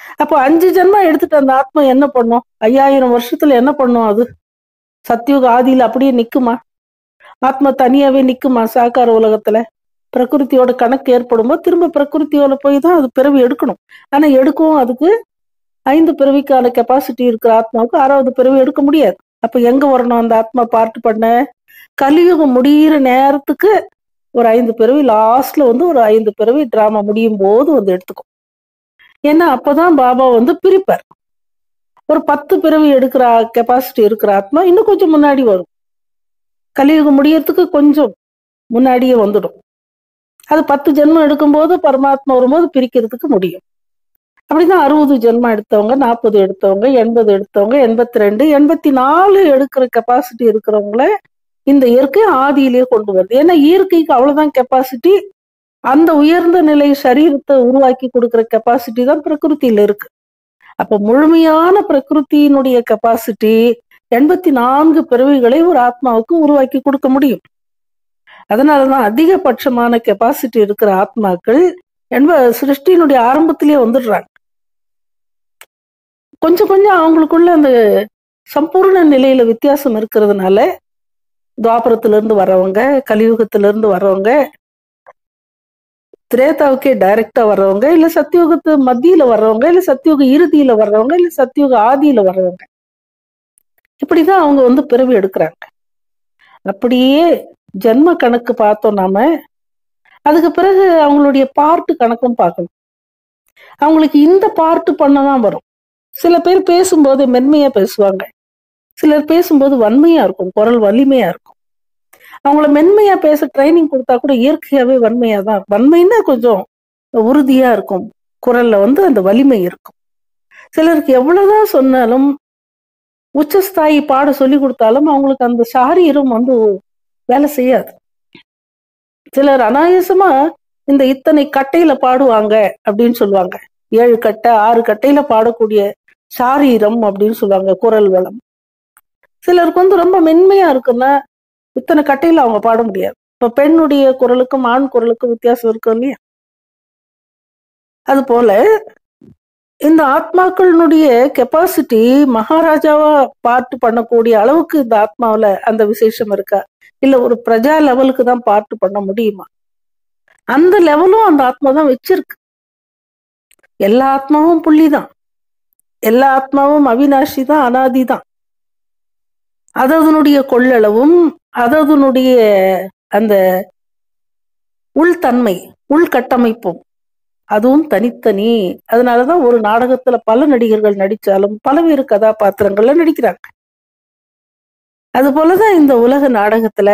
அப்போ அஞ்சு ஜென்மா எடுத்துட்டு அந்த ஆத்மா என்ன பண்ணும் ஐயாயிரம் வருஷத்துல என்ன பண்ணும் அது சத்தியுக ஆதியில அப்படியே நிக்குமா ஆத்மா தனியாவே நிக்குமா சாக்கார உலகத்துல பிரகிருத்தியோட கணக்கு ஏற்படும்போது திரும்ப பிரகிருத்தியோட போய் தான் அது பிறவி எடுக்கணும் ஆனா எடுக்கவும் அதுக்கு ஐந்து பிறவிக்கான கெப்பாசிட்டி இருக்கிற ஆத்மாவுக்கு ஆறாவது பிறவி எடுக்க முடியாது அப்ப எங்க வரணும் அந்த ஆத்மா பார்ட் பண்ண கலியுகம் முடியிற நேரத்துக்கு ஒரு ஐந்து பிறவி லாஸ்ட்ல வந்து ஒரு ஐந்து பிறவி டிராமா முடியும் போது வந்து எடுத்துக்கும் ஏன்னா அப்பதான் பாபா வந்து பிரிப்பார் ஒரு பத்து பிறவி எடுக்கிற கெப்பாசிட்டி இருக்கிற ஆத்மா இன்னும் கொஞ்சம் முன்னாடி வரும் கலியுகம் முடியறதுக்கு கொஞ்சம் முன்னாடியே வந்துடும் அது பத்து ஜென்மம் எடுக்கும்போது பரமாத்மா வரும்போது பிரிக்கிறதுக்கு முடியும் அப்படிதான் அறுபது ஜென்மம் எடுத்தவங்க நாற்பது எடுத்தவங்க எண்பது எடுத்தவங்க எண்பத்தி ரெண்டு எண்பத்தி நாலு எடுக்கிற கெப்பாசிட்டி இருக்கிறவங்கள இந்த இயற்கை ஆதியிலேயே கொண்டு வருது ஏன்னா இயற்கைக்கு அவ்வளவுதான் கெப்பாசிட்டி அந்த உயர்ந்த நிலை சரீரத்தை உருவாக்கி கொடுக்கிற கெப்பாசிட்டி தான் பிரகிருத்தியில இருக்கு அப்ப முழுமையான பிரகிருத்தியினுடைய கெப்பாசிட்டி எண்பத்தி நான்கு பிறவிகளை ஒரு ஆத்மாவுக்கு உருவாக்கி கொடுக்க முடியும் அதனாலதான் அதிகபட்சமான கெப்பாசிட்டி இருக்கிற ஆத்மாக்கள் என்ப சிருஷ்டியினுடைய ஆரம்பத்திலேயே வந்துடுறாங்க கொஞ்சம் கொஞ்சம் அவங்களுக்குள்ள அந்த சம்பூர்ண நிலையில வித்தியாசம் இருக்கிறதுனால துவாபரத்துல இருந்து வர்றவங்க கலியுகத்துல இருந்து வர்றவங்க திரேதாவுக்கே டைரக்டா வர்றவங்க இல்ல சத்தியுகத்து மத்தியில வர்றவங்க இல்ல சத்தியுக இறுதியில வர்றவங்க இல்ல சத்தியுக ஆதியில வர்றவங்க இப்படிதான் அவங்க வந்து பிறவி எடுக்கிறாங்க அப்படியே ஜென்ம கணக்கு பார்த்தோம் நாம அதுக்கு பிறகு அவங்களுடைய பார்ட்டு கணக்கும் பார்க்கணும் அவங்களுக்கு இந்த பார்ட்டு பண்ணதான் வரும் சில பேர் பேசும்போது மென்மையா பேசுவாங்க சிலர் பேசும்போது வன்மையா இருக்கும் குரல் வலிமையா இருக்கும் அவங்கள மென்மையா பேச ட்ரைனிங் கொடுத்தா கூட இயற்கையாவே வன்மையா தான் இருக்கும். வன்மைன்னா கொஞ்சம் உறுதியா இருக்கும் குரல்ல வந்து அந்த வலிமை இருக்கும் சிலருக்கு எவ்வளவுதான் சொன்னாலும் உச்சஸ்தாயி பாட சொல்லி கொடுத்தாலும் அவங்களுக்கு அந்த சாரீரம் வந்து வேலை செய்யாது சிலர் அனாயாசமா இந்த இத்தனை கட்டையில பாடுவாங்க அப்படின்னு சொல்லுவாங்க ஏழு கட்டை ஆறு கட்டையில பாடக்கூடிய சாரீரம் அப்படின்னு சொல்லுவாங்க குரல் வளம் சிலருக்கு வந்து ரொம்ப மென்மையா இருக்குன்னா இத்தனை கட்டையில அவங்க பாட முடியாது இப்ப பெண்ணுடைய குரலுக்கும் ஆண் குரலுக்கும் வித்தியாசம் இருக்கும் இல்லையா அது போல இந்த ஆத்மாக்களினுடைய கெப்பாசிட்டி மகாராஜாவா பார்ட் பண்ணக்கூடிய அளவுக்கு இந்த ஆத்மாவுல அந்த விசேஷம் இருக்கா இல்ல ஒரு பிரஜா லெவலுக்கு தான் பார்ட் பண்ண முடியுமா அந்த லெவலும் அந்த ஆத்மா தான் வச்சிருக்கு எல்லா ஆத்மாவும் புள்ளி தான் எல்லா ஆத்மாவும் அவினாஷி தான் அனாதி தான் அதனுடைய கொள்ளளவும் அதனுடைய அந்த உள்தன்மை உள்கட்டமைப்பும் அதுவும் தனித்தனி அதனாலதான் ஒரு நாடகத்துல பல நடிகர்கள் நடிச்சாலும் பலவேறு கதாபாத்திரங்கள்ல நடிக்கிறாங்க அது போலதான் இந்த உலக நாடகத்துல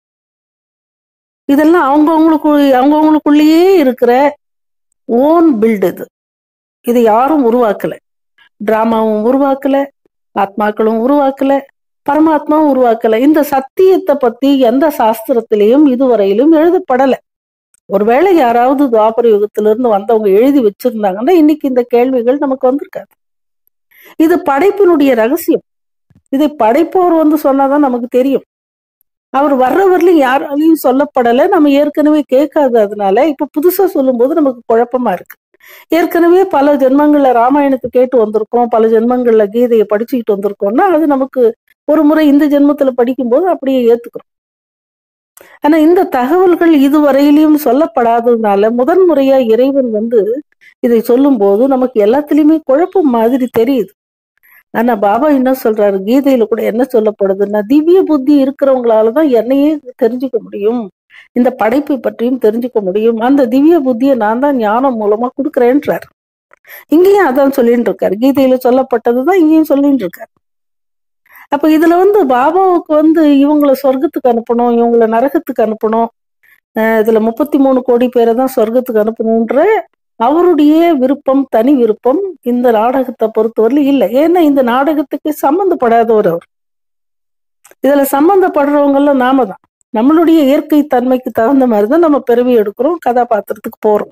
இதெல்லாம் அவங்கவுங்களுக்கு அவங்கவுங்களுக்குள்ளேயே இருக்கிற ஓன் பில்டு இது இது யாரும் உருவாக்கல டிராமாவும் உருவாக்கல ஆத்மாக்களும் உருவாக்கல பரமாத்மாவும் உருவாக்கல இந்த சத்தியத்தை பத்தி எந்த சாஸ்திரத்திலையும் இதுவரையிலும் எழுதப்படல ஒருவேளை யாராவது துவாபர யுகத்திலிருந்து வந்தவங்க எழுதி வச்சிருந்தாங்கன்னா இன்னைக்கு இந்த கேள்விகள் நமக்கு வந்திருக்காது இது படைப்பினுடைய ரகசியம் இதை படைப்போர் வந்து சொன்னாதான் நமக்கு தெரியும் அவர் வர்றவர்லையும் யாராலையும் சொல்லப்படலை நம்ம ஏற்கனவே கேட்காததுனால இப்ப புதுசா சொல்லும்போது நமக்கு குழப்பமா இருக்கு ஏற்கனவே பல ஜென்மங்கள்ல ராமாயணத்தை கேட்டு வந்திருக்கோம் பல ஜென்மங்கள்ல கீதையை படிச்சுக்கிட்டு வந்திருக்கோம்னா அது நமக்கு ஒரு முறை இந்த ஜென்மத்துல படிக்கும்போது அப்படியே ஏத்துக்கிறோம் ஆனா இந்த தகவல்கள் இதுவரையிலையும் சொல்லப்படாததுனால முதன் முறையா இறைவன் வந்து இதை சொல்லும் போது நமக்கு எல்லாத்துலயுமே குழப்பம் மாதிரி தெரியுது ஆனா பாபா என்ன சொல்றாரு கீதையில கூட என்ன சொல்லப்படுதுன்னா திவ்ய புத்தி இருக்கிறவங்களாலதான் என்னையே தெரிஞ்சுக்க முடியும் இந்த படைப்பை பற்றியும் தெரிஞ்சுக்க முடியும் அந்த திவ்ய புத்தியை நான் தான் ஞானம் மூலமா கொடுக்குறேன்றார் இங்கேயும் அதான் சொல்லிட்டு இருக்காரு கீதையில சொல்லப்பட்டதுதான் இங்கேயும் சொல்லிட்டு இருக்காரு அப்ப இதுல வந்து பாபாவுக்கு வந்து இவங்கள சொர்க்கத்துக்கு அனுப்பணும் இவங்கள நரகத்துக்கு அனுப்பணும் அஹ் இதுல முப்பத்தி மூணு கோடி பேரை தான் சொர்க்கத்துக்கு அனுப்பணுன்ற அவருடைய விருப்பம் தனி விருப்பம் இந்த நாடகத்தை பொறுத்தவரையில இல்லை ஏன்னா இந்த நாடகத்துக்கு சம்பந்தப்படாதவர் அவர் இதுல சம்பந்தப்படுறவங்க எல்லாம் நாம தான் நம்மளுடைய இயற்கை தன்மைக்கு தகுந்த மாதிரி தான் நம்ம பிறவி எடுக்கிறோம் கதாபாத்திரத்துக்கு போறோம்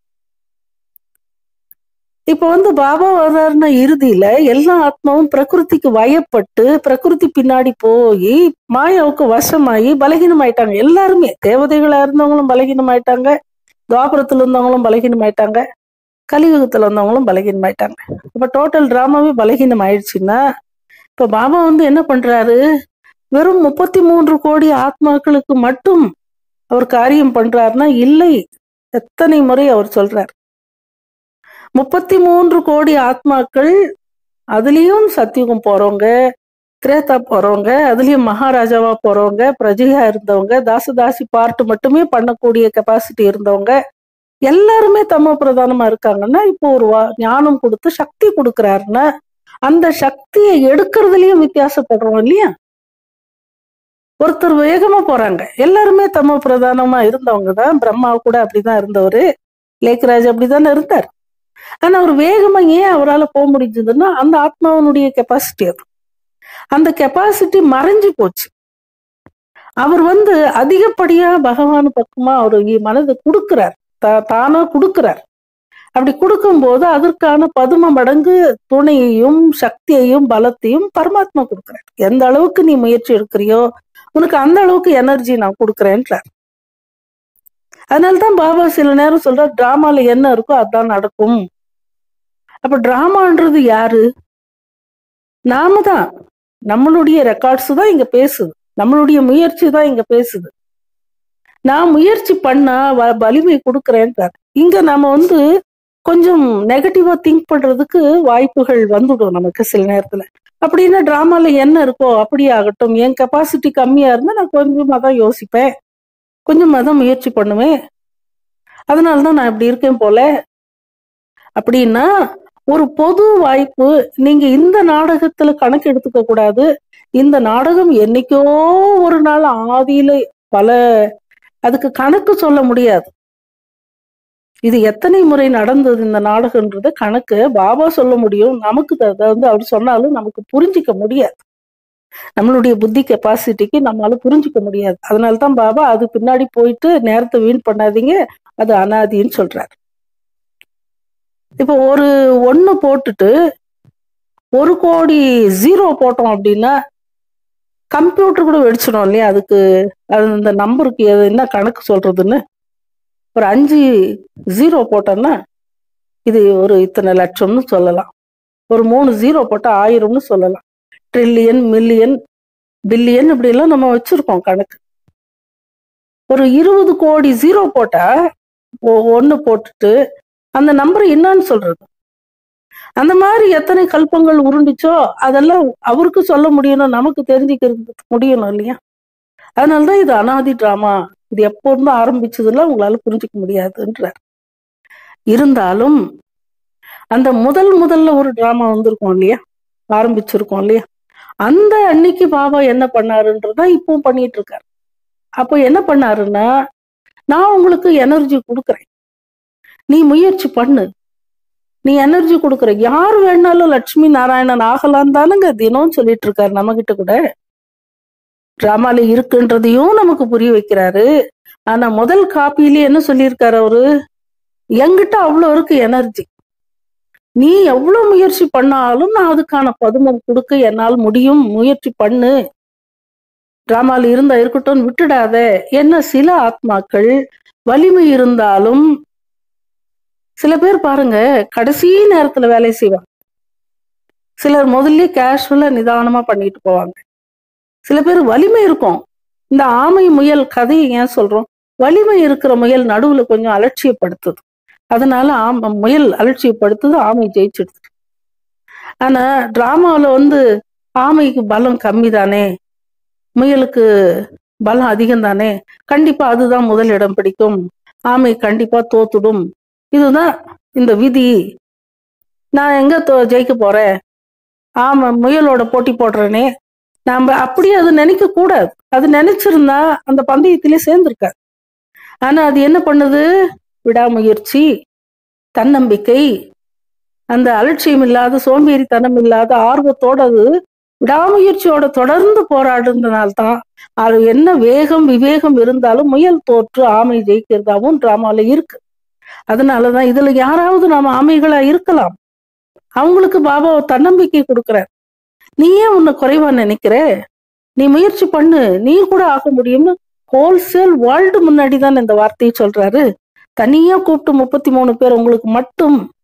இப்ப வந்து பாபா வர்றாருன்னா இறுதியில எல்லா ஆத்மாவும் பிரகிருதிக்கு வயப்பட்டு பிரகிருதி பின்னாடி போய் மாயாவுக்கு வசமாயி பலகீனமாயிட்டாங்க எல்லாருமே தேவதைகளா இருந்தவங்களும் பலகீனமாயிட்டாங்க துவாபுரத்துல இருந்தவங்களும் பலகீனமாயிட்டாங்க கலியுகத்துல வந்தவங்களும் பலகீனமாயிட்டாங்க இப்ப டோட்டல் டிராமாவே பலகீனம் ஆயிடுச்சுன்னா இப்ப பாபா வந்து என்ன பண்றாரு வெறும் முப்பத்தி மூன்று கோடி ஆத்மாக்களுக்கு மட்டும் அவர் காரியம் பண்றாருன்னா இல்லை எத்தனை முறை அவர் சொல்றார் முப்பத்தி மூன்று கோடி ஆத்மாக்கள் அதுலயும் சத்தியுகம் போறவங்க திரேதா போறவங்க அதுலயும் மகாராஜாவா போறவங்க பிரஜையா இருந்தவங்க தாசதாசி பார்ட் மட்டுமே பண்ணக்கூடிய கெப்பாசிட்டி இருந்தவங்க எல்லாருமே தமோ பிரதானமா இருக்காங்கன்னா இப்போ ஒரு வா- ஞானம் கொடுத்து சக்தி கொடுக்கறாருன்னா அந்த சக்தியை எடுக்கிறதுலயும் வித்தியாசப்படுறோம் இல்லையா ஒருத்தர் வேகமா போறாங்க எல்லாருமே தமோ பிரதானமா இருந்தவங்க தான் பிரம்மா கூட அப்படிதான் இருந்தவரு லேக்ராஜ் அப்படிதானே இருந்தார் ஆனா அவர் வேகமா ஏன் அவரால் போக முடிஞ்சதுன்னா அந்த ஆத்மாவனுடைய கெப்பாசிட்டி அது அந்த கெப்பாசிட்டி மறைஞ்சு போச்சு அவர் வந்து அதிகப்படியா பகவான் பக்கமா அவர் மனதை கொடுக்கிறார் தா- தானா கொடுக்கிறார் அப்படி கொடுக்கும்போது அதற்கான பதும மடங்கு துணையையும் சக்தியையும் பலத்தையும் பரமாத்மா கொடுக்கிறார் எந்த அளவுக்கு நீ முயற்சி எடுக்கிறியோ உனக்கு அந்த அளவுக்கு எனர்ஜி நான் கொடுக்குறேன்றார் அதனால தான் பாபா சில நேரம் சொல்ற டிராமால என்ன இருக்கோ அதான் நடக்கும் அப்ப டிராமான்றது யாரு நாம தான் நம்மளுடைய ரெக்கார்ட்ஸ் தான் இங்க பேசுது நம்மளுடைய முயற்சி தான் இங்க பேசுது நான் முயற்சி பண்ணா வ- வலிமை கொடுக்குறேன்றார் இங்க நாம வந்து கொஞ்சம் நெகட்டிவா திங்க் பண்றதுக்கு வாய்ப்புகள் வந்துடும் நமக்கு சில நேரத்துல அப்படின்னா டிராமால என்ன இருக்கோ அப்படி ஆகட்டும் என் கெப்பாசிட்டி கம்மியா இருந்தா நான் கொஞ்சமா தான் யோசிப்பேன் கொஞ்சமா தான் முயற்சி பண்ணுவேன் அதனால தான் நான் இப்படி இருக்கேன் போல அப்படின்னா ஒரு பொது வாய்ப்பு நீங்க இந்த நாடகத்துல கணக்கு எடுத்துக்க கூடாது இந்த நாடகம் என்னைக்கோ ஒரு நாள் ஆதியில பல அதுக்கு கணக்கு சொல்ல முடியாது இது எத்தனை முறை நடந்தது இந்த நாடகம்ன்றது கணக்கு பாபா சொல்ல முடியும் நமக்கு த- அதை வந்து அவர் சொன்னாலும் நமக்கு புரிஞ்சிக்க முடியாது நம்மளுடைய புத்தி கெப்பாசிட்டிக்கு நம்மளால புரிஞ்சிக்க முடியாது அதனால தான் பாபா அது பின்னாடி போயிட்டு நேரத்தை வீண் பண்ணாதீங்க அது அனாதின்னு சொல்றாரு இப்போ ஒரு ஒண்ணு போட்டுட்டு ஒரு கோடி ஜீரோ போட்டோம் அப்படின்னா கம்ப்யூட்டர் கூட வெடிச்சிடும் இல்லையா அதுக்கு அது அந்த நம்பருக்கு எது என்ன கணக்கு சொல்றதுன்னு ஒரு அஞ்சு ஜீரோ போட்டோம்னா இது ஒரு இத்தனை லட்சம்னு சொல்லலாம் ஒரு மூணு ஜீரோ போட்டா ஆயிரம்னு சொல்லலாம் ட்ரில்லியன் மில்லியன் பில்லியன் இப்படி எல்லாம் நம்ம வச்சிருக்கோம் கணக்கு ஒரு இருபது கோடி ஜீரோ போட்டா ஒ- ஒண்ணு போட்டுட்டு அந்த நம்பர் என்னன்னு சொல்றது அந்த மாதிரி எத்தனை கல்பங்கள் உருண்டுச்சோ அதெல்லாம் அவருக்கு சொல்ல முடியணும் நமக்கு தெரிஞ்சுக்கிறது முடியணும் இல்லையா அதனாலதான் இது அனாதி டிராமா இது எப்போ இருந்து ஆரம்பிச்சதுல உங்களால புரிஞ்சுக்க முடியாதுன்றார் இருந்தாலும் அந்த முதல் முதல்ல ஒரு டிராமா வந்திருக்கும் இல்லையா ஆரம்பிச்சிருக்கோம் இல்லையா அந்த அன்னைக்கு பாபா என்ன பண்ணாருன்றதா இப்பவும் பண்ணிட்டு இருக்காரு அப்போ என்ன பண்ணாருன்னா நான் உங்களுக்கு எனர்ஜி கொடுக்குறேன் நீ முயற்சி பண்ணு நீ எனர்ஜி கொடுக்குற யார் வேணாலும் லட்சுமி நாராயணன் ஆகலாம் தானுங்க தினம் சொல்லிட்டு இருக்காரு நம்ம கிட்ட கூட டிராமால இருக்குன்றதையும் நமக்கு புரிய வைக்கிறாரு ஆனா முதல் காப்பியிலே என்ன சொல்லியிருக்காரு அவரு என்கிட்ட அவ்வளோ இருக்கு எனர்ஜி நீ எவ்வளவு முயற்சி பண்ணாலும் நான் அதுக்கான பதுமம் கொடுக்க என்னால் முடியும் முயற்சி பண்ணு டிராமால இருந்தா இருக்கட்டும் விட்டுடாத என்ன சில ஆத்மாக்கள் வலிமை இருந்தாலும் சில பேர் பாருங்க கடைசி நேரத்துல வேலை செய்வாங்க சிலர் முதல்ல கேஷுவலா நிதானமா பண்ணிட்டு போவாங்க சில பேர் வலிமை இருக்கும் இந்த ஆமை முயல் கதையை ஏன் சொல்றோம் வலிமை இருக்கிற முயல் நடுவுல கொஞ்சம் அலட்சியப்படுத்துது அதனால ஆம முயல் அலட்சியப்படுத்துது ஆமை ஜெயிச்சிடுது ஆனா டிராமாவில் வந்து ஆமைக்கு பலம் கம்மி தானே முயலுக்கு பலம் அதிகம் தானே கண்டிப்பா அதுதான் முதலிடம் பிடிக்கும் ஆமை கண்டிப்பா தோத்துடும் இதுதான் இந்த விதி நான் எங்க தோ- ஜெயிக்க போறேன் ஆமா முயலோட போட்டி போடுறேனே நாம அப்படியே அது நினைக்க கூடாது அது நினைச்சிருந்தா அந்த பந்தயத்திலே சேர்ந்திருக்காது ஆனா அது என்ன பண்ணுது விடாமுயற்சி தன்னம்பிக்கை அந்த அலட்சியம் இல்லாத சோம்பேறித்தனம் இல்லாத ஆர்வத்தோட அது விடாமுயற்சியோட தொடர்ந்து போராடுறதுனால்தான் அது என்ன வேகம் விவேகம் இருந்தாலும் முயல் தோற்று ஆமை ஜெயிக்கிறதாவும் டிராமால இருக்கு அதனாலதான் இதுல யாராவது நாம ஆமைகளா இருக்கலாம் அவங்களுக்கு பாபா தன்னம்பிக்கை கொடுக்கிறார் நீ ஏன் உன்னை குறைவா நினைக்கிற நீ முயற்சி பண்ணு நீ கூட ஆக முடியும்னு ஹோல்சேல் வேர்ல்டு முன்னாடி தான் இந்த வார்த்தையை சொல்றாரு தனியா கூப்பிட்டு முப்பத்தி மூணு பேர் உங்களுக்கு மட்டும்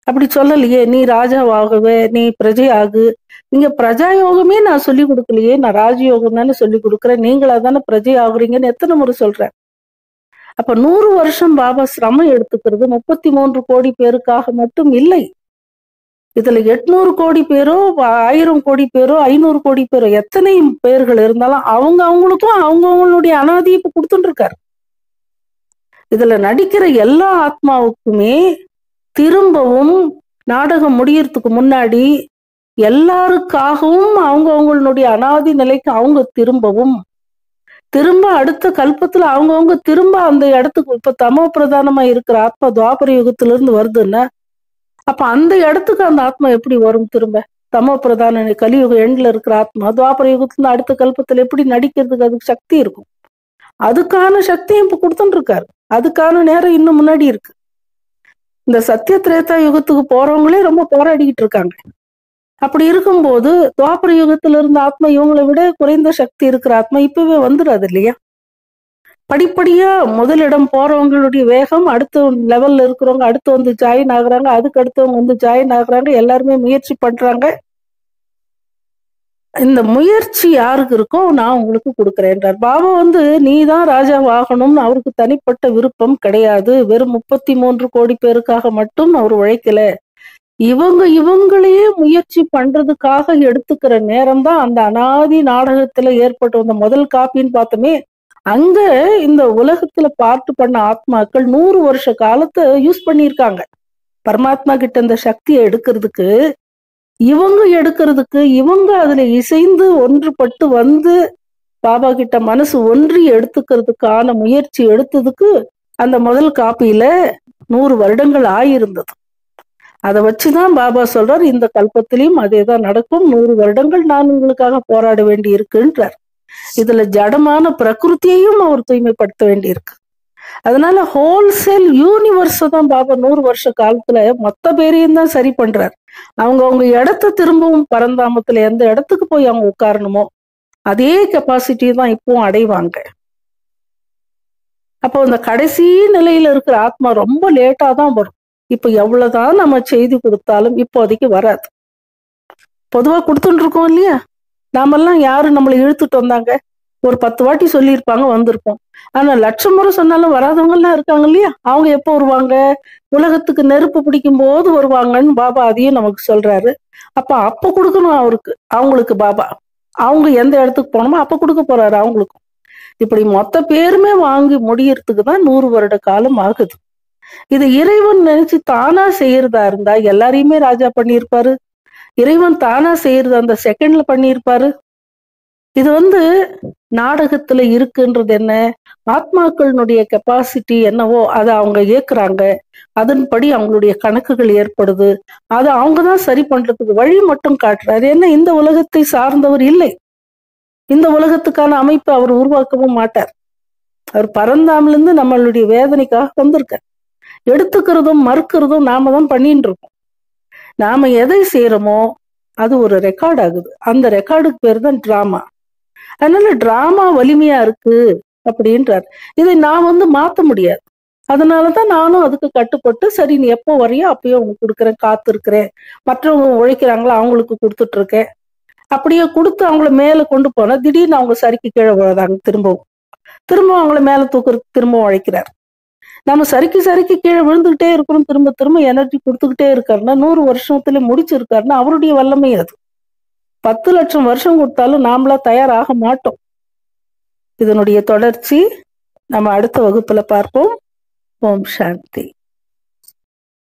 அப்படி சொல்லலையே நீ ராஜாவாகவே நீ பிரஜை ஆகு நீங்க பிரஜா யோகமே நான் சொல்லி கொடுக்கலையே நான் ராஜயோகம் தானே சொல்லி கொடுக்குறேன் நீங்களா தானே பிரஜை ஆகுறீங்கன்னு எத்தனை முறை சொல்றேன் அப்ப நூறு வருஷம் பாபா சிரமம் எடுத்துக்கிறது முப்பத்தி மூன்று கோடி பேருக்காக மட்டும் இல்லை இதுல எட்நூறு கோடி பேரோ ஆயிரம் கோடி பேரோ ஐநூறு கோடி பேரோ எத்தனை பேர்கள் இருந்தாலும் அவங்க அவங்களுக்கும் அவங்க அவங்களுடைய அனாதியை இப்ப கொடுத்துட்டு இருக்காரு இதுல நடிக்கிற எல்லா ஆத்மாவுக்குமே திரும்பவும் நாடகம் முடியறதுக்கு முன்னாடி எல்லாருக்காகவும் அவங்க அவங்களுடைய அனாதி நிலைக்கு அவங்க திரும்பவும் திரும்ப அடுத்த கல்பத்துல அவங்கவுங்க திரும்ப அந்த இடத்துக்கு இப்ப தமோ பிரதானமா இருக்கிற ஆத்மா துவாபர யுகத்துல இருந்து வருதுன்னா அப்ப அந்த இடத்துக்கு அந்த ஆத்மா எப்படி வரும் திரும்ப தமோ பிரதான கலியுக எண்ல இருக்கிற ஆத்மா துவாபர யுகத்துல இருந்து அடுத்த கல்பத்துல எப்படி நடிக்கிறதுக்கு அதுக்கு சக்தி இருக்கும் அதுக்கான சக்தியும் இப்ப கொடுத்துட்டு இருக்காரு அதுக்கான நேரம் இன்னும் முன்னாடி இருக்கு இந்த சத்திய திரேதா யுகத்துக்கு போறவங்களே ரொம்ப போராடிக்கிட்டு இருக்காங்க அப்படி இருக்கும்போது துவாபர யுகத்துல இருந்த ஆத்மா இவங்களை விட குறைந்த சக்தி இருக்கிற ஆத்மா இப்பவே வந்துடாது இல்லையா படிப்படியா முதலிடம் போறவங்களுடைய வேகம் அடுத்த லெவல்ல இருக்கிறவங்க அடுத்து வந்து ஜாயின் ஆகுறாங்க அதுக்கு அடுத்தவங்க வந்து ஜாயின் ஆகுறாங்க எல்லாருமே முயற்சி பண்றாங்க இந்த முயற்சி யாருக்கு இருக்கோ நான் உங்களுக்கு கொடுக்குறேன்றார் பாபா வந்து நீ தான் ராஜாவாகணும்னு அவருக்கு தனிப்பட்ட விருப்பம் கிடையாது வெறும் முப்பத்தி மூன்று கோடி பேருக்காக மட்டும் அவர் உழைக்கல இவங்க இவங்களையே முயற்சி பண்றதுக்காக எடுத்துக்கிற நேரம் தான் அந்த அனாதி நாடகத்துல ஏற்பட்டு வந்த முதல் காப்பின்னு பார்த்தோமே அங்க இந்த உலகத்துல பார்த்து பண்ண ஆத்மாக்கள் நூறு வருஷ காலத்தை யூஸ் பண்ணியிருக்காங்க பரமாத்மா கிட்ட இந்த சக்தியை எடுக்கிறதுக்கு இவங்க எடுக்கிறதுக்கு இவங்க அதுல இசைந்து ஒன்றுபட்டு வந்து பாபா கிட்ட மனசு ஒன்றி எடுத்துக்கிறதுக்கான முயற்சி எடுத்ததுக்கு அந்த முதல் காப்பியில நூறு வருடங்கள் ஆயிருந்தது அதை வச்சுதான் பாபா சொல்றார் இந்த கல்பத்திலையும் அதே தான் நடக்கும் நூறு வருடங்கள் நான் உங்களுக்காக போராட வேண்டி இருக்குன்றார் இதுல ஜடமான பிரகிருத்தியையும் அவர் தூய்மைப்படுத்த வேண்டி இருக்கு அதனால ஹோல்சேல் யூனிவர்ஸ் தான் பாபா நூறு வருஷ காலத்துல மொத்த பேரையும் தான் சரி பண்றார் அவங்க அவங்க இடத்த திரும்பவும் பரந்தாமத்துல எந்த இடத்துக்கு போய் அவங்க உட்காரணுமோ அதே கெப்பாசிட்டி தான் இப்பவும் அடைவாங்க அப்போ இந்த கடைசி நிலையில இருக்கிற ஆத்மா ரொம்ப லேட்டா தான் வரும் இப்ப எவ்வளவுதான் நம்ம செய்தி கொடுத்தாலும் இப்போதைக்கு வராது பொதுவா கொடுத்துட்டு இருக்கோம் இல்லையா நாமெல்லாம் யாரு நம்மளை இழுத்துட்டு வந்தாங்க ஒரு பத்து வாட்டி சொல்லியிருப்பாங்க வந்திருப்போம் ஆனா லட்சம் முறை சொன்னாலும் வராதவங்க எல்லாம் இருக்காங்க இல்லையா அவங்க எப்போ வருவாங்க உலகத்துக்கு நெருப்பு பிடிக்கும் போது வருவாங்கன்னு பாபா அதையும் நமக்கு சொல்றாரு அப்ப அப்ப கொடுக்கணும் அவருக்கு அவங்களுக்கு பாபா அவங்க எந்த இடத்துக்கு போனோமோ அப்ப கொடுக்க போறாரு அவங்களுக்கும் இப்படி மொத்த பேருமே வாங்கி முடியறதுக்கு தான் நூறு வருட காலம் ஆகுது இது இறைவன் நினைச்சு தானா செய்யறதா இருந்தா எல்லாரையுமே ராஜா பண்ணியிருப்பாரு இறைவன் தானா செய்யறது அந்த செகண்ட்ல பண்ணியிருப்பாரு இது வந்து நாடகத்துல இருக்குன்றது என்ன ஆத்மாக்களினுடைய கெப்பாசிட்டி என்னவோ அதை அவங்க ஏக்குறாங்க அதன்படி அவங்களுடைய கணக்குகள் ஏற்படுது அதை அவங்க தான் சரி பண்றதுக்கு வழி மட்டும் காட்டுறாரு என்ன இந்த உலகத்தை சார்ந்தவர் இல்லை இந்த உலகத்துக்கான அமைப்பை அவர் உருவாக்கவும் மாட்டார் அவர் பரந்தாமிலிருந்து நம்மளுடைய வேதனைக்காக வந்திருக்கார் எடுத்துக்கிறதும் மறுக்கிறதும் நாம தான் பண்ணிட்டு இருக்கோம் நாம எதை செய்யறோமோ அது ஒரு ரெக்கார்ட் ஆகுது அந்த ரெக்கார்டுக்கு பேர் தான் டிராமா அதனால டிராமா வலிமையா இருக்கு அப்படின்றார் இதை நான் வந்து மாத்த முடியாது அதனாலதான் நானும் அதுக்கு கட்டுப்பட்டு சரி நீ எப்போ வரையோ அப்பயோ உனக்கு கொடுக்குறேன் காத்து இருக்கிறேன் மற்றவங்க உழைக்கிறாங்களோ அவங்களுக்கு கொடுத்துட்டு இருக்கேன் அப்படியே கொடுத்து அவங்கள மேல கொண்டு போனா திடீர்னு அவங்க சரிக்கு கீழே விழுதாங்க திரும்பவும் திரும்ப அவங்கள மேல தூக்குறதுக்கு திரும்ப உழைக்கிறார் நம்ம சரிக்கு சரிக்கு கீழே விழுந்துகிட்டே இருக்கிறோம் திரும்ப திரும்ப எனர்ஜி கொடுத்துக்கிட்டே இருக்காருன்னா நூறு வருஷத்துல முடிச்சிருக்காருன்னா அவருடைய வல்லமை அது பத்து லட்சம் வருஷம் கொடுத்தாலும் நாமளா தயாராக மாட்டோம் இதனுடைய தொடர்ச்சி நம்ம அடுத்த வகுப்புல பார்ப்போம் ஓம் சாந்தி